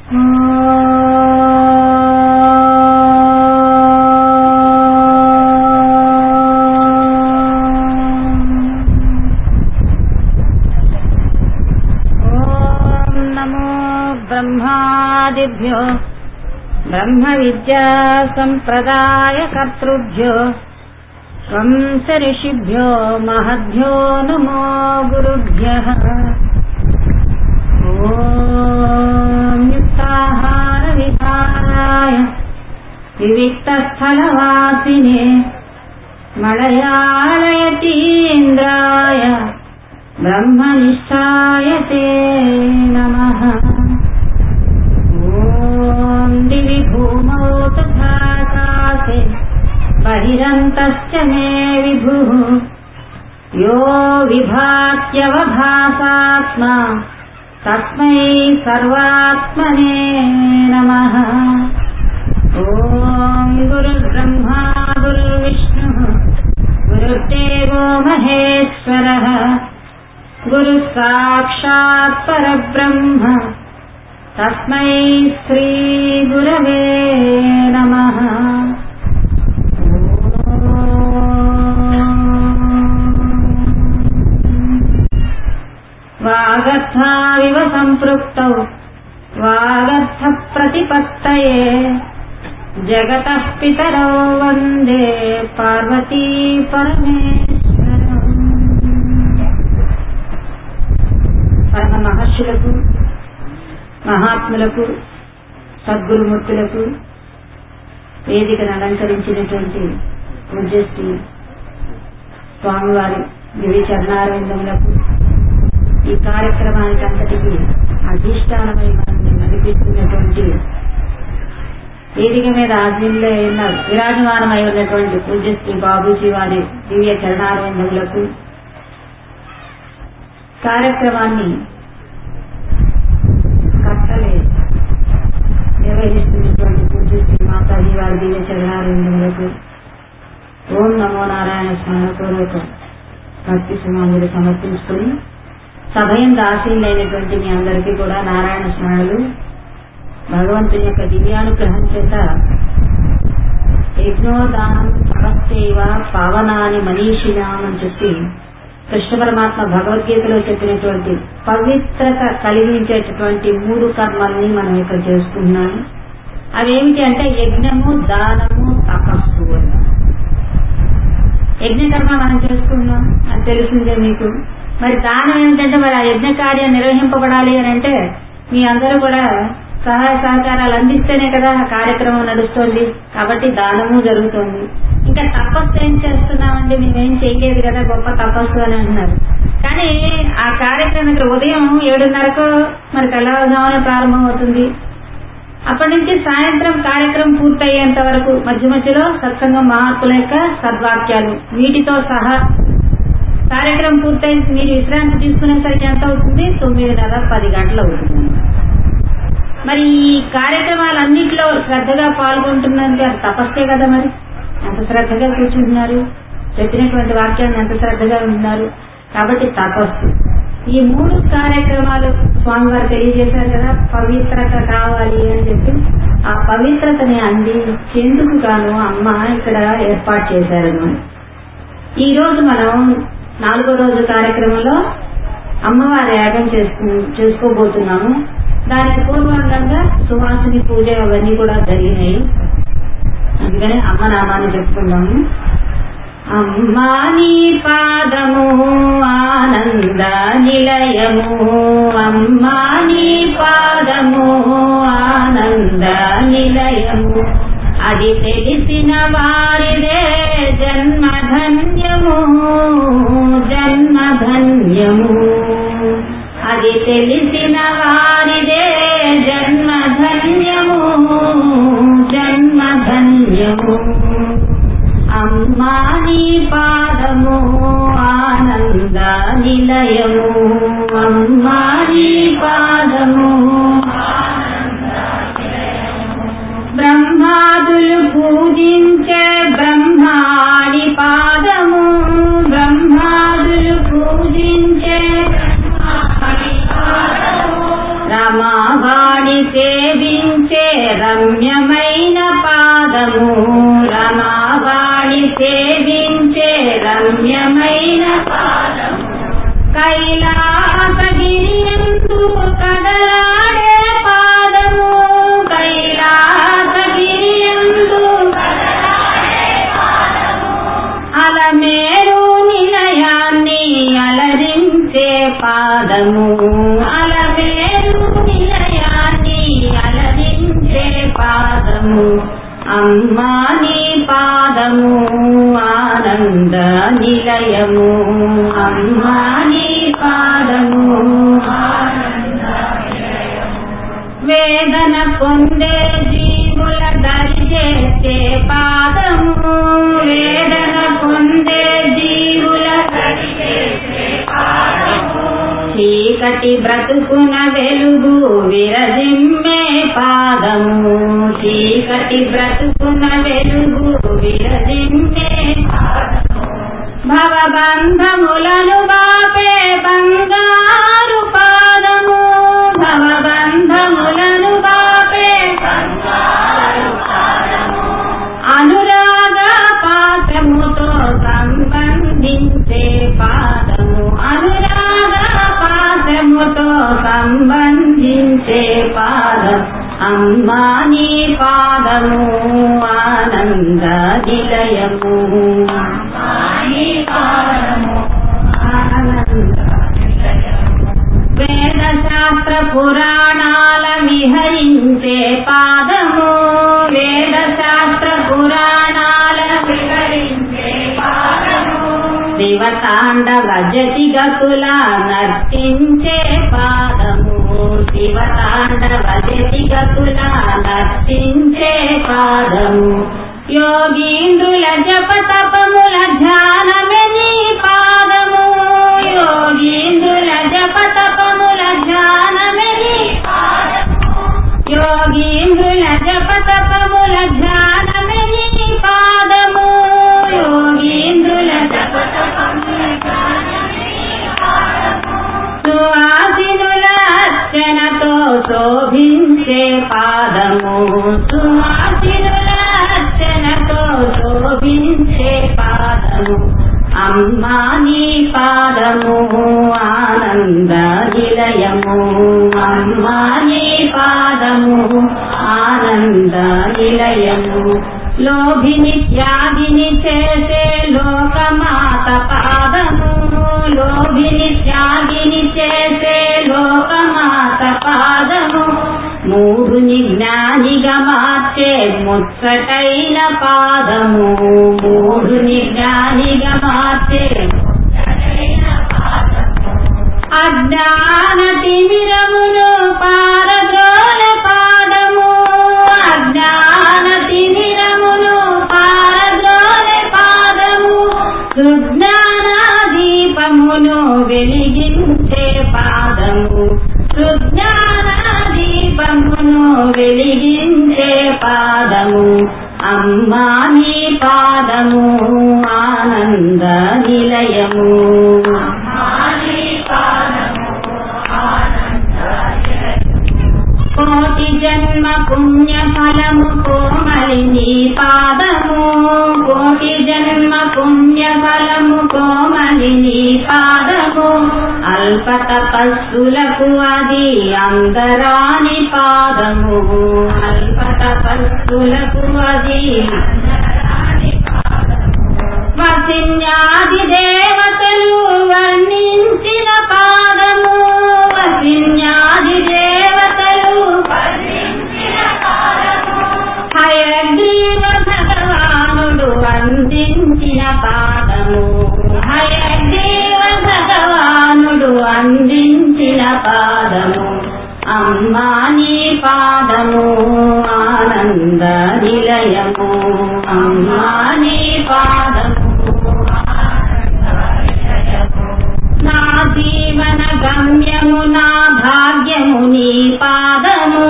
ॐ नमो ब्रह्मादिभ्यो ब्रह्मविद्या सम्प्रदायकर्तृभ्यो वंश ऋषिभ्यो महद्भ्यो नमो गुरुभ्यः ॐ युक्ताहारविहाराय विविक्तस्थलवासिने मलयालयतीन्द्राय ब्रह्मनिष्ठाय ते नमः ॐ दिवि भूमौ तथाकाशे बहिरन्तश्च मे विभुः यो विभात्यवभासात्मा तस्मै सर्वात्मने नमः ॐ गुरुर्ब्रह्मा गुरुर्विष्णुः गुरुर्देवो महेश्वरः गुरुः साक्षात् परब्रह्म तस्मै श्रीगुरवे नमः वागर्थाविव सम्पृक्तौ वागर्थप्रतिपत्तये जगतः पितरौ वन्दे पार्वती పరమేశ్వరం పరమ మహర్షులకు మహాత్ములకు సద్గురుమూర్తులకు వేదికను అలంకరించినటువంటి పూజ్యశ్రీ స్వామివారి దివి చరణారవిందములకు ఈ కార్యక్రమానికి అంతటికి అధిష్టానమై మనల్ని నడిపిస్తున్నటువంటి వేదిక మీద ఆజ్ఞలో ఉన్న విరాజమానమై ఉన్నటువంటి పూజ్యశ్రీ బాబూజీ వారి దివ్య చరణారవిందములకు కార్యక్రమాన్ని కట్టలే నిర్వహిస్తున్నటువంటి పూజ్యశ్రీ మాతాజీ వారి దివ్య చరణారవిందములకు ఓం నమో నారాయణ స్మరణపూర్వక భక్తి సుమాంగులు సమర్పించుకుని సభయం దాసీలైనటువంటి మీ అందరికీ కూడా నారాయణ స్మరణలు భగవంతుని యొక్క దివ్యానుగ్రహం చేత యజ్ఞోదానం తపస్సేవ పావనాని మనీషినాం అని చెప్పి కృష్ణ పరమాత్మ భగవద్గీతలో చెప్పినటువంటి పవిత్రత కలిగించేటటువంటి మూడు కర్మల్ని మనం ఇక్కడ చేసుకుంటున్నాము అవేమిటి అంటే యజ్ఞము దానము తపస్సు అని యజ్ఞకర్మ మనం చేసుకుంటున్నాం అది తెలిసిందే మీకు మరి దానం ఏంటంటే మరి ఆ యజ్ఞ కార్యం నిర్వహింపబడాలి అని అంటే మీ అందరూ కూడా సహాయ సహకారాలు అందిస్తేనే కదా ఆ కార్యక్రమం నడుస్తోంది కాబట్టి దానము జరుగుతోంది ఇంకా తపస్సు ఏం చేస్తున్నామండి మేమేం చేయలేదు కదా గొప్ప తపస్సు అని అంటున్నారు కానీ ఆ కార్యక్రమం ఇక్కడ ఉదయం ఏడున్నరకు మరి తెల్లవారుజామున ప్రారంభమవుతుంది అప్పటి నుంచి సాయంత్రం కార్యక్రమం పూర్తయ్యేంత వరకు మధ్య మధ్యలో సత్సంగం మహాత్ముల యొక్క సద్వాక్యాలు వీటితో సహా కార్యక్రమం పూర్తయి మీరు విశ్రాంతి తీసుకునేసరికి ఎంత అవుతుంది తొమ్మిదిన్నర పది గంటలు అవుతుంది మరి ఈ కార్యక్రమాలన్నింటిలో శ్రద్ధగా పాల్గొంటున్నందుకు అది తపస్సే కదా మరి ఎంత శ్రద్ధగా కూర్చుంటున్నారు చెప్పినటువంటి వాక్యాన్ని ఎంత శ్రద్ధగా ఉంటున్నారు కాబట్టి తపస్సు ఈ మూడు కార్యక్రమాలు స్వామివారు తెలియజేశారు కదా పవిత్రత కావాలి అని చెప్పి ఆ పవిత్రతని అందించేందుకు గాను అమ్మ ఇక్కడ ఏర్పాటు చేశారన్నమాట ఈ రోజు మనం నాలుగో రోజు కార్యక్రమంలో అమ్మవారి యాగం చేసుకు చేసుకోబోతున్నాము దానికి పూర్వంగా సువాసిని పూజ అవన్నీ కూడా జరిగినాయి అందుకని అమ్మ నామాన్ని చెప్పుకుందాము అమ్మా నీ పాదము ఆనంద నిలయము అమ్మా నీ పాదము ఆనంద నిలయము అది తెలిసిన వారిదే జన్మధన్యము జన్మధన్యము అది తెలిసిన వారిదే జన్మధన్యము జన్మధన్యము అమ్మా నీ పాదము ఆనంద నిలయము అమ్మా నీ పాదము బ్రహ్మాదులు పూజించే బ్రహ్మాడి పాదము బ్రహ్మాదులు పూజించే రమావాడి సేవి రమ్యమైన పాదము రమావాణి సేవించే రమ్యమైన పాదము కైలాసగిరియందు కదలాడే పాదము కైలాసగిరియందు అలమేరు నిలయాన్ని అలరించే పాదము అలమేరు నిలయాన్ని అలరించే పాదము అమ్మా నీ పాదము ఆనంద నిలయము అమ్మా నీ పాదము ఆనంద వేదన పొందే జీవుల దరిచేసే పాదము వేదన పొందే జీవుల దరిచేసే పాదము చీకటి బ్రతుకున వెలుగు విరజిమ్మే పాదము చీకటి బ్రతుకున వెలుగు విరజిమ్మే పాదము భవబంధములను బాపే బంగారు పాదము భవబంధములను బాపే బంగారు పాదము అనురాగ పాత్రముతో సంబంధించే పాదము అనురాగ పాత్రముతో సంబంధించే పాదం అమ్మా నీ పాదము ఆనంద నిలయము అమ్మా నీ పాదము ఆనంద వేద శాస్త్ర పురాణాల విహరించే పాదము వేద శాస్త్ర పురాణాల విహరించే పాదము శివతాండవ జతిగతుల నర్తించే పాదము శివతాండవ జతిగతుల నర్తించే పాదము యోగీంద్రుల జప తపముల ధ్యానమే నీ పాదము యోగీంద్రుల జప తపముల ధ్యానమే నీ పాదము యోగీంద్రుల జప తపముల ధ్యానమే నీ పాదము యోగీంద్రుల జప తపముల ధ్యానమే నీ పాదము సువాసినుల అర్చనతో శోభించే పాదము సువాసినుల అర్చనతో శోభించే పాదము అమ్మా నీ పాదము ఆనంద నిలయము అమ్మా నీ పాదము ఆనంద నిలయము లోభిని త్యాగిని చేసే లోకమాత పాదము లోభిని త్యాగిని చేసే లోకమాత పాదము మూఢుని జ్ఞానిగా మార్చే ముచ్చటైన పాదము మూఢుని జ్ఞానిగా మార్చే ముచ్చటైన పాదము అజ్ఞాన తిమిరమును పారద్రోల పాదము అజ్ఞాన తిమిరమును పారద్రోల పాదము సుజ్ఞాన దీపమును వెలిగించే పాదము సుజ్ఞాన దీపమును వెలిగించే పాదము అమ్మా నీ పాదము ఆనంద నిలయము అమ్మా నీ పాదము కోటి జన్మ పుణ్య ఫలము కోమలి నీ పాదము కోటి జన్మ పుణ్య ఫలము కోమలి నీ పాదము అల్ప తపస్సులకు అది అందరాని పాదము అల్ప తపస్సులకు అది అందరాని పాదము వసిన్యాది దేవతలు వర్ణించిన పాదము వసిన్యాది దేవతలు వర్ణించిన పాదము హయగ్రీవ భగవానుడు అందించిన పాదము హయగ్రీవ భగవానుడు అందించిన పాదము అమ్మా నీ పాదము ఆనంద నిలయము అమ్మా నీ పాదము నా జీవన గమ్యము నా భాగ్యము నీ పాదము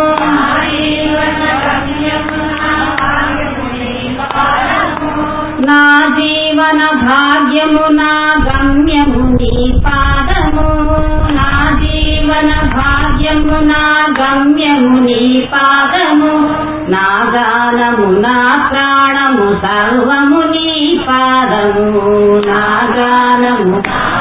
నా జీవన భాగ్యము నా గమ్యము నీ పాదము నా జీవన భాగ్యము నా గమ్యము నీ పాదము నా గానము నా ప్రాణము సర్వము నీ పాదము నా గానము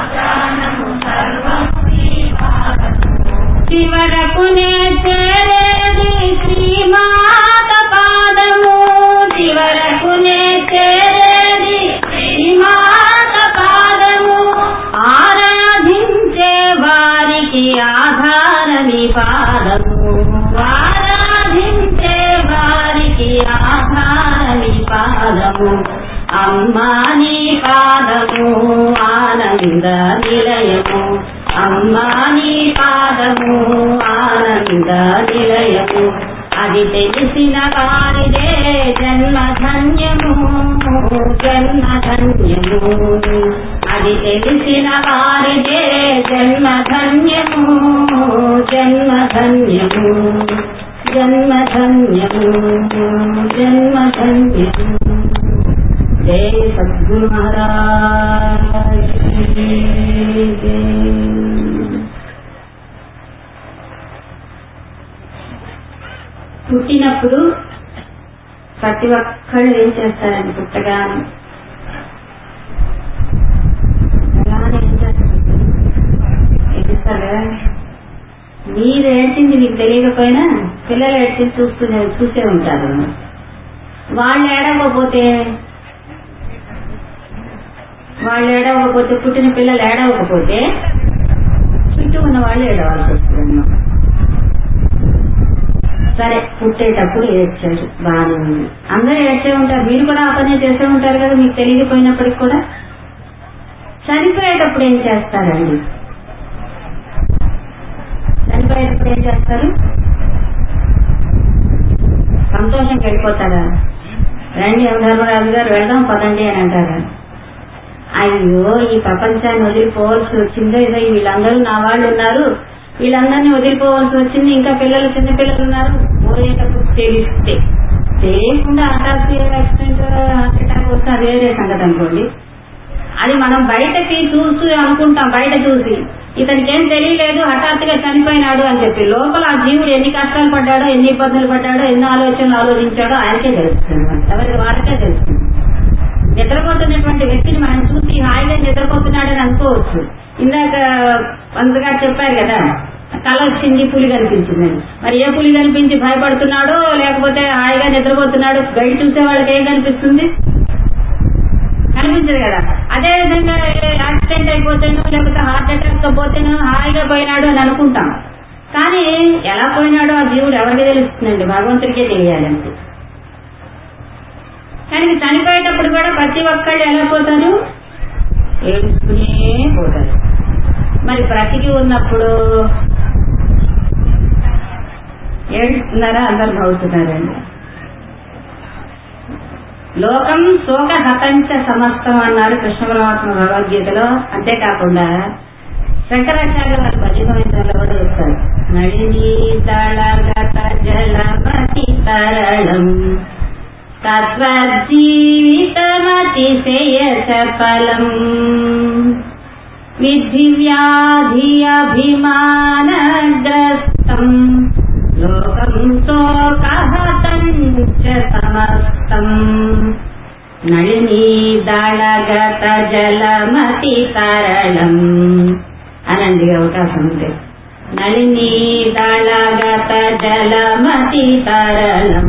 చివరకు నే చేరేది శ్రీమాత పాదము చివరకు నే చేరేది శ్రీమాత పాదము ఆరాధించే వారికి ఆధారని పాదము ఆరాధించే వారికి ఆధారని పాదము అమ్మా నీ పాదము ఆనంద నిలయము అమ్మా నీ పాదము ఆనంద నిలయము అది తెలిసిన వారిదే జన్మధన్యము జన్మధన్యము అది తెలిసిన వారిదే జన్మధన్యము జన్మధన్యము జన్మధన్యము జన్మధన్యము జై సద్గురు మహారాజ్ కీ జై. పుట్టినప్పుడు ప్రతి ఒక్కళ్ళు ఏం చేస్తారండి పుట్టగానే పుట్టగానే ఏం చేస్తారు ఏడుస్తారా మీరు ఏడ్చింది మీకు తెలియకపోయినా పిల్లలు ఏడ్చింది చూస్తూనే చూసే ఉంటారు వాళ్ళు ఏడవకపోతే వాళ్ళు ఏడవకపోతే పుట్టిన పిల్లలు ఏడవకపోతే చుట్టూ ఉన్న వాళ్ళు ఏడవాల్సి వస్తుంది సరే పుట్టేటప్పుడు ఏడ్చారు బాగానే ఉంది అందరూ ఏడ్చే ఉంటారు మీరు కూడా ఆ పనే చేసే ఉంటారు కదా మీకు తెలియకపోయినప్పటికి కూడా చనిపోయేటప్పుడు ఏం చేస్తారండి చనిపోయేటప్పుడు ఏం చేస్తారు సంతోషంకి వెళ్ళిపోతారా రండి ధర్మరాజు గారు వెళ్దాం పదండి అని అంటారా అయ్యో ఈ ప్రపంచాన్ని వదిలిపోవాల్సి వచ్చిందో ఏదో వీళ్ళందరూ నా వాళ్ళు ఉన్నారు వీళ్ళందరినీ వదిలిపోవాల్సి వచ్చింది ఇంకా పిల్లలు చిన్న పిల్లలు ఉన్నారు పోయేటప్పుడు తెలిస్తే తెలియకుండా హఠాత్తు యాక్సిడెంట్ హార్ట్ అటాక్ వస్తే అది వేరే సంగతి అనుకోండి అది మనం బయటకి చూసి అనుకుంటాం బయట చూసి ఇతనికి ఏం తెలియలేదు హఠాత్తుగా చనిపోయినాడు అని చెప్పి లోపల ఆ జీవుడు ఎన్ని కష్టాలు పడ్డాడో ఎన్ని ఇబ్బందులు పడ్డాడో ఎన్ని ఆలోచనలు ఆలోచించాడో ఆయనకే తెలుస్తుంది ఎవరికి వారికే తెలుస్తుంది నిద్రపోతున్నటువంటి వ్యక్తిని మనం చూసి హాయిగా నిద్రపోతున్నాడని అనుకోవచ్చు ఇందాక అంతగా చెప్పారు కదా కళ వచ్చింది పులి కనిపించిందని మరి ఏ పులి కనిపించి భయపడుతున్నాడో లేకపోతే హాయిగా నిద్రపోతున్నాడు బయట చూసే వాళ్ళకి ఏం కనిపిస్తుంది కనిపించదు కదా అదే విధంగా యాక్సిడెంట్ అయిపోతేనో లేకపోతే హార్ట్ అటాక్ తో పోతేనో హాయిగా పోయినాడు అని అనుకుంటాం కానీ ఎలా పోయినాడో ఆ జీవుడు ఎవరికి తెలుస్తుందండి భగవంతుడికే తెలియాలంటే కానీ చనిపోయేటప్పుడు కూడా ప్రతి ఒక్కళ్ళు ఎలా పోతారు ఏడుస్తూనే పోతారు మరి బ్రతికి ఉన్నప్పుడు ఏడుస్తున్నారా అందరు నవ్వుతున్నారండి లోకం శోక హతంచ సమస్తం అన్నారు కృష్ణ పరమాత్మ భగవద్గీతలో అంతేకాకుండా శంకరాచార్య వారి భజగోవిందంలో కూడా చెప్తారు నళిని దళగత జలమతి తరళం తద్వజ్జీవితమతిశయ చపలం విద్ధి వ్యాధి అభిమానగ్రస్తం లోకం శోకహతం చ సమస్తం నళినీ దళగత జలమతి తరళం అనండి అవకాశం ఉంటే నళినీ దళగత జలమతి తరళం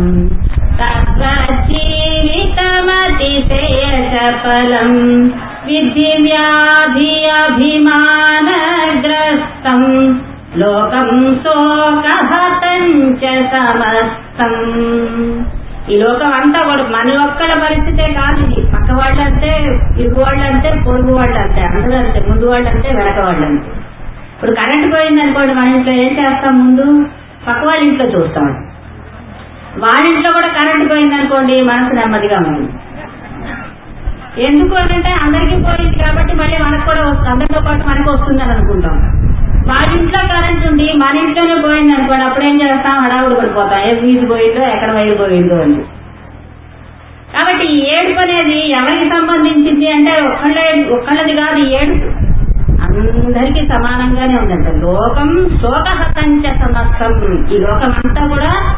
తద్వజీవితమతిశయ చపలం విద్ధి వ్యాధి అభిమానగ్రస్తం లోకం శోకహతం చ సమస్తం ఈ లోకం అంతా కూడా మన ఒక్కళ్ళ పరిస్థితే కాదు ఇది పక్క వాళ్ళంతే ఇరుగు వాళ్ళంతే పొరుగు వాళ్ళంతే అందరూ అంతే ముందు వాళ్ళంతే వెనక వాళ్ళంతే ఇప్పుడు కరెంట్ పోయింది అనుకోండి మన ఇంట్లో ఏం చేస్తాం ముందు పక్క వాళ్ళ ఇంట్లో చూస్తాం వాళ్ళ ఇంట్లో కూడా కరెంట్ పోయింది అనుకోండి మనసు నెమ్మదిగా ఉంది ఎందుకు అంటే అందరికీ పోయింది కాబట్టి మళ్ళీ మనకు కూడా వస్తుంది అందరితో పాటు మనకు వస్తుందని అనుకుంటాం వాళ్ళ ఇంట్లో కరెంట్ ఉంది మన ఇంట్లోనే పోయింది అనుకోండి అప్పుడు ఏం చేస్తాం హడావుడు పడిపోతాం ఏ ఫీజు పోయిందో ఎక్కడ వైరు పోయిందో అని కాబట్టి ఈ ఏడుపు అనేది ఎవరికి సంబంధించింది అంటే ఒక్కళ్ళే ఒక్కళ్ళది కాదు ఈ ఏడుపు అందరికీ సమానంగానే ఉందంట లోకం శోకహతంచ సమస్తం ఈ లోకం అంతా కూడా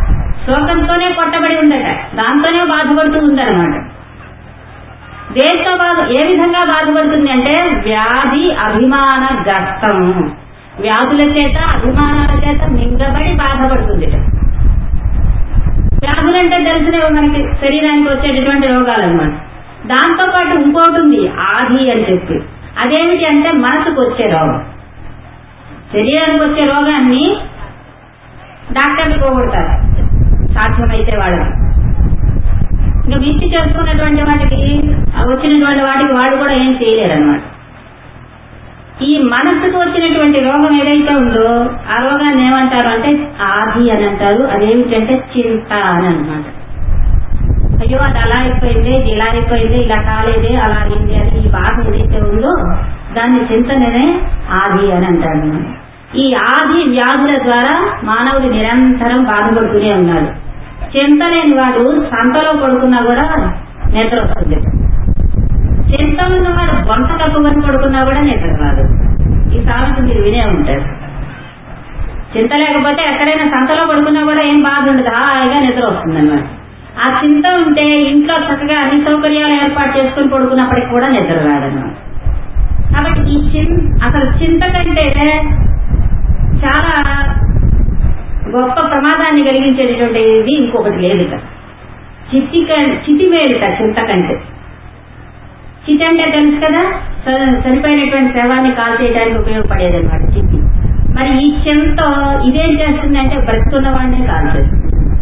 శోకంతోనే కొట్టబడి ఉందట దాంతోనే బాధపడుతూ ఉందన్నమాట దేంతో బాధ ఏ విధంగా బాధపడుతుంది అంటే వ్యాధి అభిమాన గస్తము వ్యాధుల చేత అభిమానాల చేత మింగబడి బాధపడుతుంది వ్యాధులంటే తెలిసినవి మనకి శరీరానికి వచ్చేటటువంటి రోగాలు అన్నమాట దాంతో పాటు ఇంకోటి ఉంది ఆది అని చెప్పి అదేమిటి అంటే మనసుకు వచ్చే రోగం శరీరానికి వచ్చే రోగాన్ని డాక్టర్లు పోగొడతారు సాధ్యమైతే వాళ్ళకి ఇంకా విచ్చి చేసుకున్నటువంటి వాటికి ఆ వచ్చినటువంటి వాటికి వాడు కూడా ఏం చేయలేరు అనమాట ఈ మనస్సుకు వచ్చినటువంటి రోగం ఏదైతే ఉందో ఆ రోగాన్ని ఏమంటారు అంటే ఆది అని అంటారు అదేమిటంటే చింత అని అనమాట అయ్యో అది అలా అయిపోయింది ఇది ఇలా అయిపోయింది ఇలా కాలేదే అలా అయింది అని ఈ బాధ ఏదైతే ఉందో దాన్ని చింతననే ఆది అని అంటారు అన్నమాట. ఈ ఆది వ్యాధుల ద్వారా మానవుడు నిరంతరం బాధపడుతూనే ఉన్నాడు చింత లేని వాడు సంతలో పడుకున్నా కూడా నిద్ర వస్తుంది చింత ఉన్నవాడు వంట కప్పుకొని పడుకున్నా కూడా నిద్ర రాదు ఈ సామెత మీరు వినే ఉంటారు చింత లేకపోతే ఎక్కడైనా సంతలో పడుకున్నా కూడా ఏం బాధ ఉండదు హాయిగా నిద్ర వస్తుంది ఆ చింత ఉంటే ఇంట్లో చక్కగా అన్ని సౌకర్యాలు ఏర్పాటు చేసుకుని పడుకున్నప్పటికి కూడా నిద్ర రాదన్నమాట కాబట్టి ఈ చిన్ అసలు చింత కంటే చాలా గొప్ప ప్రమాదాన్ని కలిగించేటటువంటిది ఇంకొకటి లేదు ఇక చితి కం- చితి మేలుట చింత కంటే చితి అంటే తెలుసు కదా చ- చనిపోయినటువంటి శవాన్ని కాల్చేయడానికి ఉపయోగపడేది అనమాట చితి మరి ఈ చింత ఇదేం చేస్తుందంటే బ్రతుకున్న వాడినే కాల్చేస్తుంది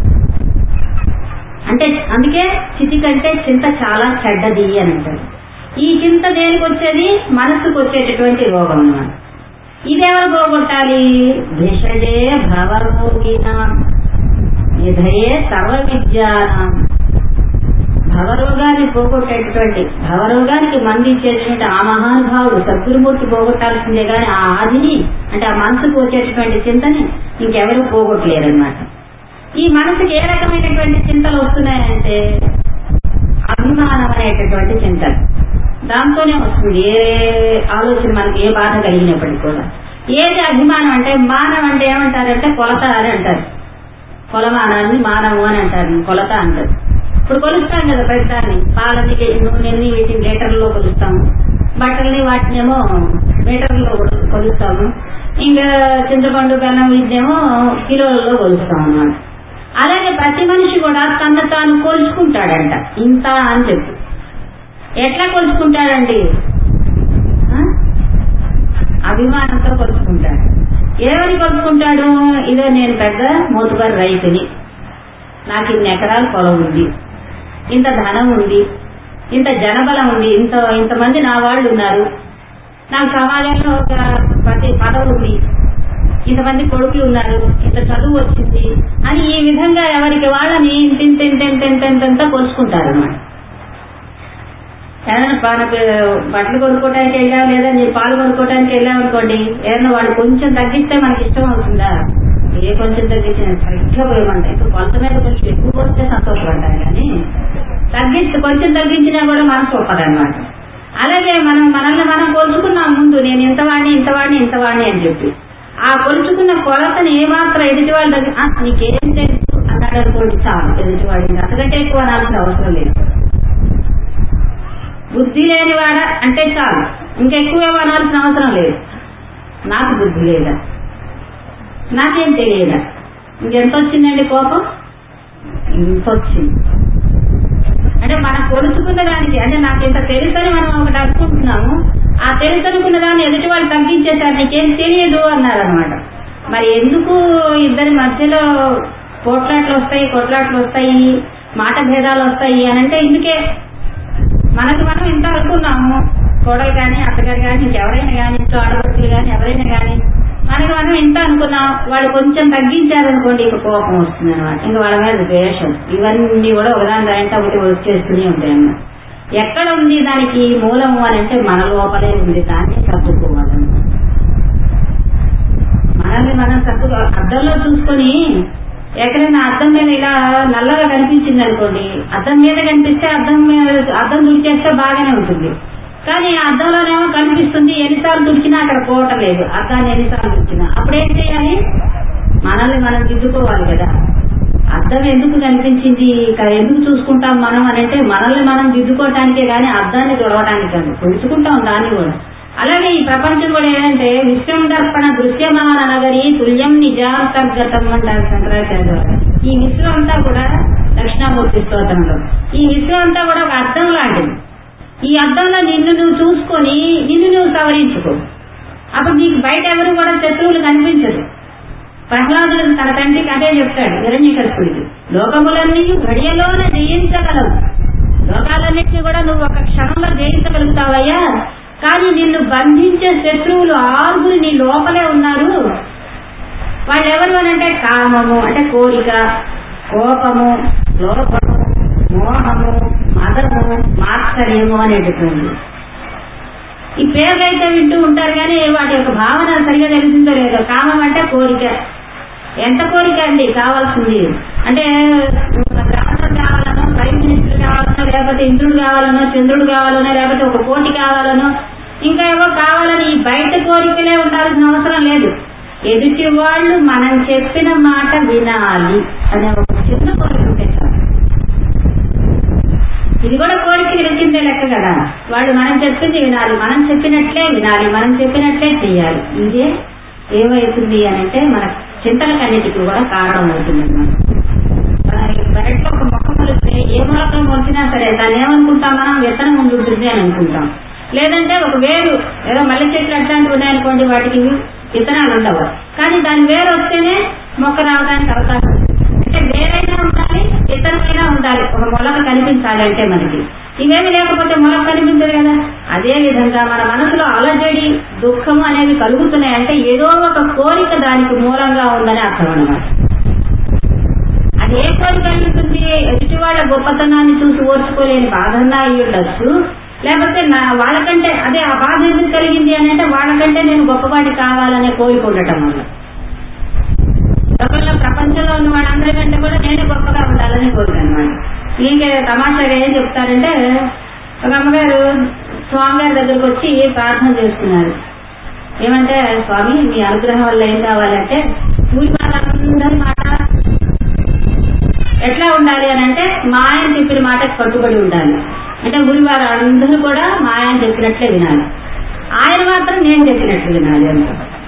అంటే అందుకే చితి కంటే చింత చాలా చెడ్డది అని అంటారు ఈ చింత దేనికి వచ్చేది మనసుకు వచ్చేటటువంటి రోగం అన్నమాట ఇదెవరు పోగొట్టాలి భిషజే భవరోగిన నిధయే సర్వ విద్యానం భవరోగాన్ని పోగొట్టేటటువంటి భవరోగానికి మందించేటటువంటి ఆ మహానుభావుడు సద్గురుమూర్తి పోగొట్టాల్సిందే కానీ ఆ ఆదిని అంటే ఆ మనసుకు వచ్చేటటువంటి చింతని ఇంకెవరూ పోగొట్టలేరన్నమాట ఈ మనసుకి ఏ రకమైనటువంటి చింతలు వస్తున్నాయంటే అభిమానం అనేటటువంటి చింతలు దాంతోనే వస్తుంది ఏ ఆలోచన మనకి ఏ బాధ కలిగినప్పటికీ కూడా ఏది అభిమానం అంటే మానవం అంటే ఏమంటారంటే కొలత అని అంటారు కొలమానాన్ని మానవు అని అంటారు కొలత అంటారు ఇప్పుడు కొలుస్తాం కదా ప్రతిదాన్ని పాలని నూనెని వీటిని లీటర్లలో కొలుస్తాము బట్టల్ని వాటినేమో మీటర్లలో కొలు- కొలుస్తాము ఇంకా చింతపండు బెల్లం వీటినేమో కిలోలలో కొలుస్తాం అన్నమాట అలాగే ప్రతి మనిషి కూడా తన తాను కొలుచుకుంటాడంట ఇంత అని చెప్పి ఎట్లా కొలుచుకుంటాడండి ఆ? అభిమానంతో కొలుచుకుంటాడు ఏమని కొలుచుకుంటాడు ఇదో నేను పెద్ద మోతుగారు రైతుని నాకు ఇన్ని ఎకరాల పొలం ఉంది ఇంత ధనం ఉంది ఇంత జనబలం ఉంది ఇంత ఇంతమంది నా వాళ్ళు ఉన్నారు నాకు సమాజంలో ఒక ప్రతి పదవి ఉంది ఇంతమంది కొడుకులు ఉన్నారు ఇంత చదువు వచ్చింది అని ఈ విధంగా ఎవరికి వాళ్ళని ఇంత ఇంత ఇంత ఇంత ఇంత ఇంత కొలుచుకుంటారు అన్నమాట ఏదైనా మనకు బట్టలు కొనుక్కోవడానికి వెళ్ళాం లేదా మీరు పాలు కొనుక్కోవడానికి వెళ్ళాం అనుకోండి ఏదైనా వాళ్ళు కొంచెం తగ్గిస్తే మనకి ఇష్టం అవుతుందా ఏ కొంచెం తగ్గించిన సరిగ్గా పోయమంటాయి ఇప్పుడు కొలత మీద కొంచెం ఎక్కువ పోతే సంతోషపడ్డారు కానీ తగ్గిస్తే కొంచెం తగ్గించినా కూడా మనసు ఒప్పదన్నమాట అలాగే మనం మనల్ని మనం కొలుచుకున్నాం ముందు నేను ఇంతవాడిని ఇంతవాడిని ఇంతవాడిని అని చెప్పి ఆ కొలుచుకున్న కొలతని ఏమాత్రం ఎదుటి వాళ్ళ దగ్గర "ఆ, నీకేం తెలుసు అన్నాడు అనుకోండి చాలు ఎదుటివాడిని అంతకంటే ఎక్కువ అనాల్సిన అవసరం లేదు బుద్ధి లేనివాడ అంటే చాలు ఇంకెక్కువ అనాల్సిన అవసరం లేదు నాకు బుద్ధి లేదా నాకేం తెలియదా ఇంకెంత వచ్చిందండి కోపం ఇంత వచ్చింది అంటే మనం కొలుచుకున్న దానికి అంటే నాకు ఇంత తెలుసని మనం ఒకటి అనుకుంటున్నాము ఆ తెలుసు అనుకున్న దాన్ని ఎదుటి వాళ్ళు తగ్గించేసారు నీకేం తెలియదు అన్నారనమాట మరి ఎందుకు ఇద్దరి మధ్యలో కోట్లాట్లు వస్తాయి కొట్లాట్లు వస్తాయి మాట భేదాలు వస్తాయి అని అంటే ఇందుకే మనకు మనం ఇంత అనుకున్నాము కోడలు కానీ అత్తగారు కానీ ఇంకెవరైనా కానీ ఇంట్లో ఆడపడుతులు కానీ ఎవరైనా కానీ మనకు మనం ఇంత అనుకున్నాం వాళ్ళు కొంచెం తగ్గించారనుకోండి ఇక కోపం వస్తుంది అనమాట ఇంకా వాళ్ళ మీద ద్వేషం ఇవన్నీ కూడా ఒకదాని దాంట్లో ఒకటి వచ్చేస్తూనే ఉంటాయి అన్నమాట ఎక్కడ ఉంది దానికి మూలము అని అంటే మన లోపలే ఉంది దాన్ని సర్దుకోవాలన్నమాట మనల్ని మనం సర్దుకో అద్దంలో చూసుకొని ఎక్కడైనా అద్దం మీద ఇలా నల్లగా కనిపించింది అనుకోండి అద్దం మీద కనిపిస్తే అద్దం మీద అద్దం తుడిచేస్తే బాగానే ఉంటుంది కానీ ఆ అద్దంలోనేమో కనిపిస్తుంది ఎన్నిసార్లు తుడిచినా అక్కడ పోవటం లేదు అద్దాన్ని ఎన్నిసార్లు తుడిచినా అప్పుడు ఏం చేయాలి మనల్ని మనం దిద్దుకోవాలి కదా అద్దం ఎందుకు కనిపించింది ఇక ఎందుకు చూసుకుంటాం మనం అని అంటే మనల్ని మనం దిద్దుకోవటానికే గాని అద్దాన్ని తొడవటానికి కాదు తుడుచుకుంటాం దాన్ని కూడా అలాగే ఈ ప్రపంచం కూడా ఏంటంటే విశ్వం దర్పణ దృశ్యమాన నగరి తుల్యం నిజాంతర్గతం అంటారు శంకరాచార్య వారు. ఈ విశ్వం అంతా కూడా దక్షిణామూర్తి స్తోత్రంలో ఈ విశ్వం అంతా కూడా ఒక అద్దం లాంటిది ఈ అద్దంలో నిన్ను నువ్వు చూసుకొని నిన్ను నువ్వు సవరించుకో అప్పుడు నీకు బయట ఎవరు కూడా శత్రువులు కనిపించదు ప్రహ్లాదుడు తన తండ్రికి అదే చెప్తాడు హిరణ్యకర్పుడికి లోకములన్నీ గడియలోనే జయించగలవు లోకాలన్నింటినీ కూడా నువ్వు ఒక క్షణంలో జయించగలుగుతావయ్యా కానీ నిన్ను బంధించే శత్రువులు ఆరుగురు నీ లోపలే ఉన్నారు వాళ్ళు ఎవరు అని అంటే కామము అంటే కోరిక కోపము లోపము మోహము మదము మాత్సర్యము అనేటటువంటి ఈ పేర్లు అయితే వింటూ ఉంటారు కానీ వాటి యొక్క భావన సరిగా తెలిసిందో లేదో కామం అంటే కోరిక ఎంత కోరిక అండి కావాల్సింది అంటే గవర్నర్ కావాలనో ప్రైమ్ మినిస్టర్ కావాలనో లేకపోతే ఇంద్రుడు కావాలనో చంద్రుడు కావాలనో లేకపోతే ఒక కోటి కావాలనో ఇంకా ఏవో కావాలని ఈ బయట కోరికలే ఉండాల్సిన అవసరం లేదు ఎదుటి వాళ్ళు మనం చెప్పిన మాట వినాలి అనే ఒక చిన్న కోరిక ఉంటే చాలు. ఇది కూడా కోరిక వచ్చిందే లెక్క కదా వాళ్ళు మనం చెప్పింది వినాలి మనం చెప్పినట్లే వినాలి మనం చెప్పినట్లే చెయ్యాలి ఇదే ఏమవుతుంది అని అంటే మన చింతలకన్నిటికీ కూడా కారణం అవుతుంది అన్నమాట పెరట్లో ఒక మొక్క మొలిస్తే ఏ మొలక మొలిచినా సరే దాన్ని ఏమనుకుంటాం మనం విత్తనం ముందు ఉంటుంది అని అనుకుంటాం లేదంటే ఒక వేరు ఏదో మల్లె చెట్లు అట్లాంటివి ఉన్నాయనుకోండి వాటికి విత్తనాలు ఉండవు కానీ దాని వేరు వస్తేనే మొక్క రావడానికి అవకాశం ఉంది. అంటే వేరైనా ఉండాలి విత్తనమైనా ఉండాలి ఒక మొలక కనిపించాలి అంటే మనకి ఇవేమి లేకపోతే మొలక కనిపించదు కదా అదే విధంగా మన మనసులో అలజడి దుఃఖము అనేవి కలుగుతున్నాయి అంటే ఏదో ఒక కోరిక దానికి మూలంగా ఉందని అర్థం అన్నమాట అది ఏ కోరిక కలుగుతుంది ఎదుటి వాళ్ళ గొప్పతనాన్ని చూసి ఓర్చుకోలేని బాధన్నా అయి ఉండొచ్చు లేకపోతే నా వాళ్ళకంటే అదే ఆ బాధ ఎందుకు కలిగింది అని అంటే వాళ్ళకంటే నేను గొప్పవాడి కావాలనే కోరిక ఉండటం వల్ల లోకంలో ప్రపంచంలో ఉన్న వాళ్ళందరికంటే కూడా నేనే గొప్పగా ఉండాలని కోరిక అనమాట ఇంకే తమాషాగా ఏం చెప్తారంటే ఒక అమ్మగారు స్వామి గారి దగ్గరకు వచ్చి ప్రార్థన చేస్తున్నారు ఏమంటే స్వామి మీ అనుగ్రహం వల్ల ఏం కావాలంటే ఊరి వాళ్ళందరి మాట ఎట్లా ఉండాలి అని అంటే మా ఆయన చెప్పిన మాటకు కట్టుబడి ఉండాలి అంటే ఊరి వారు అందరూ కూడా మా ఆయన చెప్పినట్లే వినాలి ఆయన మాత్రం నేను చెప్పినట్లు వినాలి అంట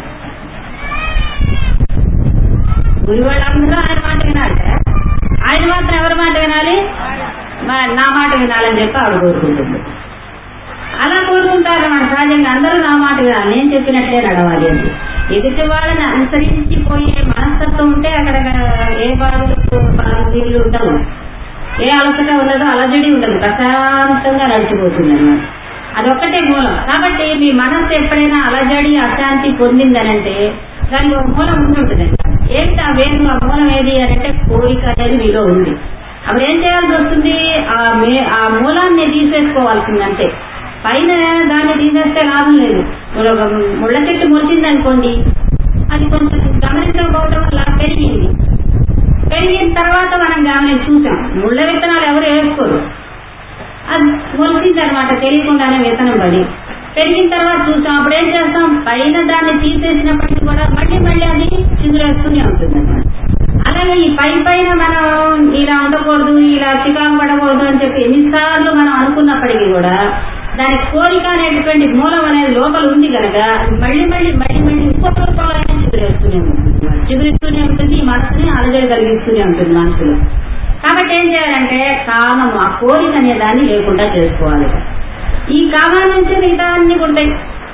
ఊరి వాళ్ళందరూ ఆయన మాట వినాలి ఆయన మాత్రం ఎవరి మాట వినాలి మా- నా మాట వినాలని చెప్పి ఆవిడ కోరుకుంటుంది అలా కోరుకుంటారు మన సహజంగా అందరూ నా మాట వినాలి నేను చెప్పినట్లే నడవాలి అని ఎదుటి వాళ్ళని అనుసరించిపోయే మనస్తత్వం ఉంటే అక్కడ ఏ బాధలు నీళ్ళు ఉండవు ఏ అలసట ఉండదు అలజడి ఉండదు ప్రశాంతంగా నడిచిపోతుంది అన్నమాట అదొక్కటే మూలం కాబట్టి మీ మనస్సు ఎప్పుడైనా అలజడి అశాంతి పొందిందనంటే దానికి ఒక మూలం ఉంటుందండి ఏంటి ఆ వేరు ఆ మూలం ఏది అని అంటే కోరిక అనేది మీలో ఉంది అప్పుడు ఏం చేయాల్సి వస్తుంది ఆ మే ఆ మూలాన్ని తీసేసుకోవాల్సిందంతే పైన దాన్ని తీసేస్తే లాభం లేదు ఇప్పుడు ఒక ముళ్ళ చెట్టు మొలిచింది అనుకోండి అది కొంచెం గమనించకపోవడం వల్ల పెరిగింది పెరిగిన తర్వాత మనం గమనించి చూసాం ముళ్ళ విత్తనాలు ఎవరు వేసుకోరు అది మొలిచింది అనమాట తెలియకుండానే విత్తనం పడి పెరిగిన తర్వాత చూసాం అప్పుడు ఏం చేస్తాం పైన దాన్ని తీసేసినప్పటికీ కూడా మళ్ళీ మళ్ళీ అది చిందులేస్తూనే ఉంటుంది అనమాట అలాగే ఈ పై పైన మనం ఇలా ఉండకూడదు ఇలా చికాకు పడకూడదు అని చెప్పి ఎన్నిసార్లు మనం అనుకున్నప్పటికీ కూడా దాని కోరిక అనేటువంటి మూలం అనేది లోపల ఉంది కనుక అది మళ్ళీ మళ్ళీ మళ్ళీ మళ్ళీ ఇంకొక రూపంలో అయినా చిగురేస్తూనే ఉంటుంది చిగురిస్తూనే ఉంటుంది ఈ మనసుని అలజడి కలిగిస్తూనే ఉంటుంది మనసులో కాబట్టి ఏం చేయాలంటే కామం ఆ కోరిక అనే దాన్ని లేకుండా చేసుకోవాలి ఈ కామం నుంచి మిగతా అన్ని ఉంటాయి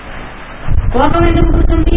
కోపం ఎందుకు పుడుతుంది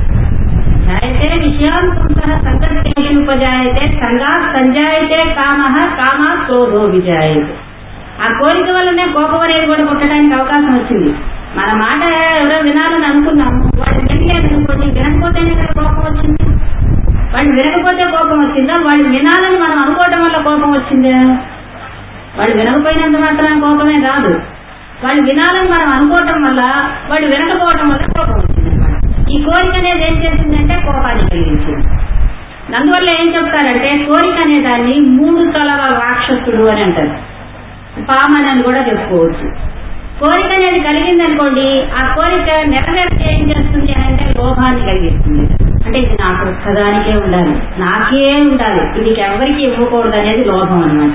జాయతే విషయాన్ పుంసః సంగతేషు ఉపజాయతే సంగా సంజాయతే కామ కామ క్రోధో విజాయతే ఆ కోరిక వల్లనే కోపం అనేది కూడా పుట్టడానికి అవకాశం వచ్చింది మన మాట ఎవరో వినాలని అనుకున్నాం వాళ్ళు వినలేదు అనుకోండి వినకపోతేనే కదా కోపం వచ్చింది వాళ్ళు వినకపోతే కోపం వచ్చిందా వాళ్ళు వినాలని మనం అనుకోవటం వల్ల కోపం వచ్చిందా వాళ్ళు వినకపోయినంత మాత్రం కోపమే రాదు వాళ్ళు వినాలని మనం అనుకోవటం వల్ల వాళ్ళు వినకపోవటం వల్ల కోపం వచ్చింది ఈ కోరిక అనేది ఏం చేసిందంటే కోపాన్ని కలిగించింది అందువల్ల ఏం చెప్తారంటే కోరిక అనే దాన్ని మూడు తలల రాక్షసుడు అని అంటారు పామని అని కూడా చెప్పుకోవచ్చు కోరిక అనేది కలిగిందనుకోండి ఆ కోరిక నెరవేర్చి ఏం చేస్తుంది అని అంటే లోభాన్ని కలిగిస్తుంది అంటే ఇది నాకు ఒక్కదానికే ఉండాలి నాకే ఉండాలి ఇది ఎవరికి ఇవ్వకూడదు అనేది లోభం అన్నమాట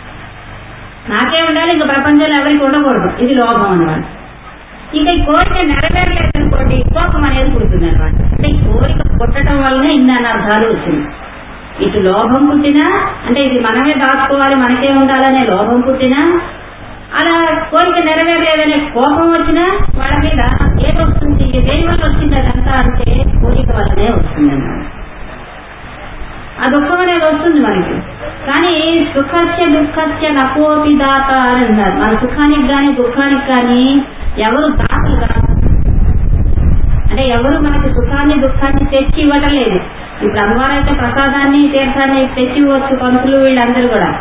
నాకే ఉండాలి ఇంకా ప్రపంచంలో ఎవరికి ఉండకూడదు ఇది లోభం అన్నమాట ఇక ఈ కోరిక నెరవేరలేదనుకోండి కోపం అనేది పుడుతుంది అనమాట అంటే ఈ కోరిక పుట్టడం వల్లనే ఇన్ని అనర్థాలు వచ్చింది ఇటు లోభం పుట్టినా అంటే ఇది మనమే దాచుకోవాలి మనకే ఉండాలనే లోభం పుట్టినా అలా కోరిక నెరవేరలేదనే కోపం వచ్చినా వాళ్ళ మీద ఏమొస్తుంది దేని వల్ల వచ్చింది అదంతా అంటే కోరిక వల్లనే వస్తుంది అన్నమాట ఆ దుఃఖం అనేది వస్తుంది మనకి కానీ సుఖస్య దుఃఖస్య నకోపి దాత అని అన్నారు మన సుఖానికి కానీ దుఃఖానికి కానీ ఎవరు దాతలు కాదు అంటే ఎవరు మనకి సుఖాన్ని దుఃఖాన్ని తెచ్చి ఇవ్వటం లేదు ఇప్పుడు అమ్మవారు అయితే ప్రసాదాన్ని తీర్థాన్ని తెచ్చి ఇవ్వచ్చు పంతులు వీళ్ళందరూ కూడా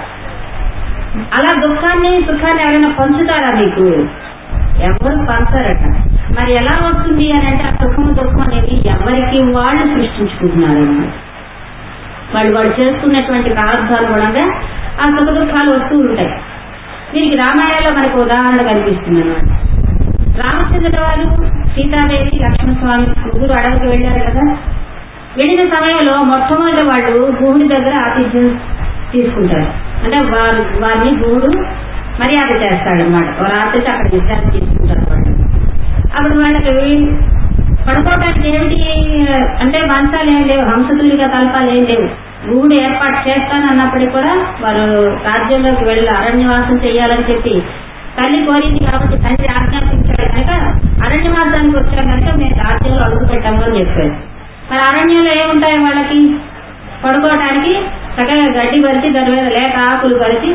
అలా దుఃఖాన్ని సుఖాన్ని ఎవరైనా పంచుతారా మీకు ఎవరు పంచరట మరి ఎలా వస్తుంది అని అంటే ఆ సుఖము దుఃఖం అనేది ఎవరికి వాళ్ళు సృష్టించుకుంటున్నారు అన్నమాట వాళ్ళు వాళ్ళు చేసుకున్నటువంటి ప్రారంభాలు కూడా ఆ సుఖ దుఃఖాలు వస్తూ ఉంటాయి దీనికి రామాయణంలో మనకు ఉదాహరణ కనిపిస్తుంది అన్నమాట రామచంద్ర వారు సీతాదేవి లక్ష్మణస్వామి ముగ్గురు అడవికి వెళ్ళారు కదా వెళ్ళిన సమయంలో మొట్టమొదటి వాళ్ళు గుహుడి దగ్గర ఆతిథ్యం తీసుకుంటారు అంటే వారు వారిని గుహుడు మర్యాద చేస్తాడు అనమాట రాత్రికి అక్కడ విశ్రాంతి తీసుకుంటారు వాళ్ళు అప్పుడు వాళ్ళకి పడుకోవడానికి ఏమిటి అంటే మంచాలు ఏం లేవు హంసతులిగా తలపాలు ఏం లేవు గుహుడు ఏర్పాటు చేస్తానన్నప్పటికీ కూడా వారు రాజ్యంలోకి వెళ్ళి అరణ్యవాసం చేయాలని చెప్పి తల్లి కోరింది కాబట్టి తండ్రి ఆజ్ఞాపించాడు కనుక అరణ్యవాసానికి వచ్చాం కనుక మేము రాజ్యంలో అడుగు పెట్టాము అని చెప్పారు మరి అరణ్యంలో ఏముంటాయి వాళ్ళకి పడుకోవడానికి చక్కగా గడ్డి పరిచి దాని మీద లేక ఆకులు పరిచి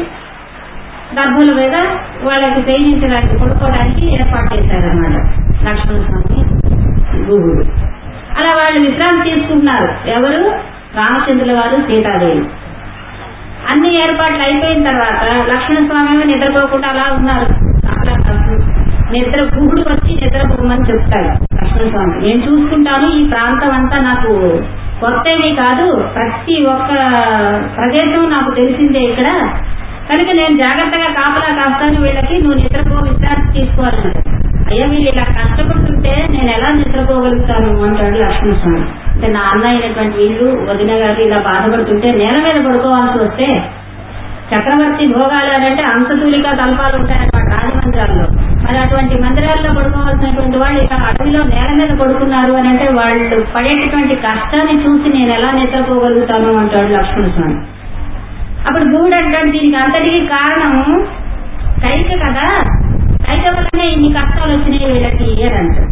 దర్భల మీద వాళ్ళకి చేయించడానికి పడుకోవడానికి ఏర్పాటు చేశారన్నమాట లక్ష్మణ స్వామి గుహుడు అలా వాళ్ళు విశ్రాంతి తీసుకుంటున్నారు ఎవరు రామచంద్రుల వారు సీతాదేవి అన్ని ఏర్పాట్లు అయిపోయిన తర్వాత లక్ష్మణ స్వామి నిద్రపోకుండా అలా ఉన్నారు అలా నిద్ర గుహుడు వచ్చి నిద్రపోమని చెప్తాడు లక్ష్మణ స్వామి నేను చూసుకుంటాను ఈ ప్రాంతం అంతా నాకు కొత్తవి కాదు ప్రతి ఒక్క ప్రదేశం నాకు తెలిసిందే ఇక్కడ కనుక నేను జాగ్రత్తగా కాపలా కాస్తాను వీళ్ళకి నువ్వు నిద్రపో విశ్రాంతి తీసుకోవాలన్నాడు అయ్యా వీళ్ళు ఇలా కష్టపడుతుంటే నేను ఎలా నిద్రపోగలుగుతాను అంటాడు లక్ష్మణ స్వామి అంటే నా అన్న అయినటువంటి వీళ్ళు వదిన గారు ఇలా బాధపడుతుంటే నేల మీద పడుకోవాల్సి వస్తే చక్రవర్తి భోగాలు అని అంటే అంశతూలిక తల్పాలు ఉంటాయన్నమాట రాజమందిరాల్లో మరి అటువంటి మందిరాల్లో పడుకోవాల్సినటువంటి వాళ్ళు ఇలా అడవిలో నేల మీద పడుకున్నారు అని అంటే వాళ్ళు పడేటటువంటి కష్టాన్ని చూసి నేను ఎలా నిద్రపోగలుగుతాను అంటాడు లక్ష్మణ స్వామి అప్పుడు గురుడు అంటాడు దీనికి అంతటికి కారణం కైక కదా కైక వల్లనే ఇన్ని కష్టాలు వచ్చినాయి వీళ్ళకి అని అంటాడు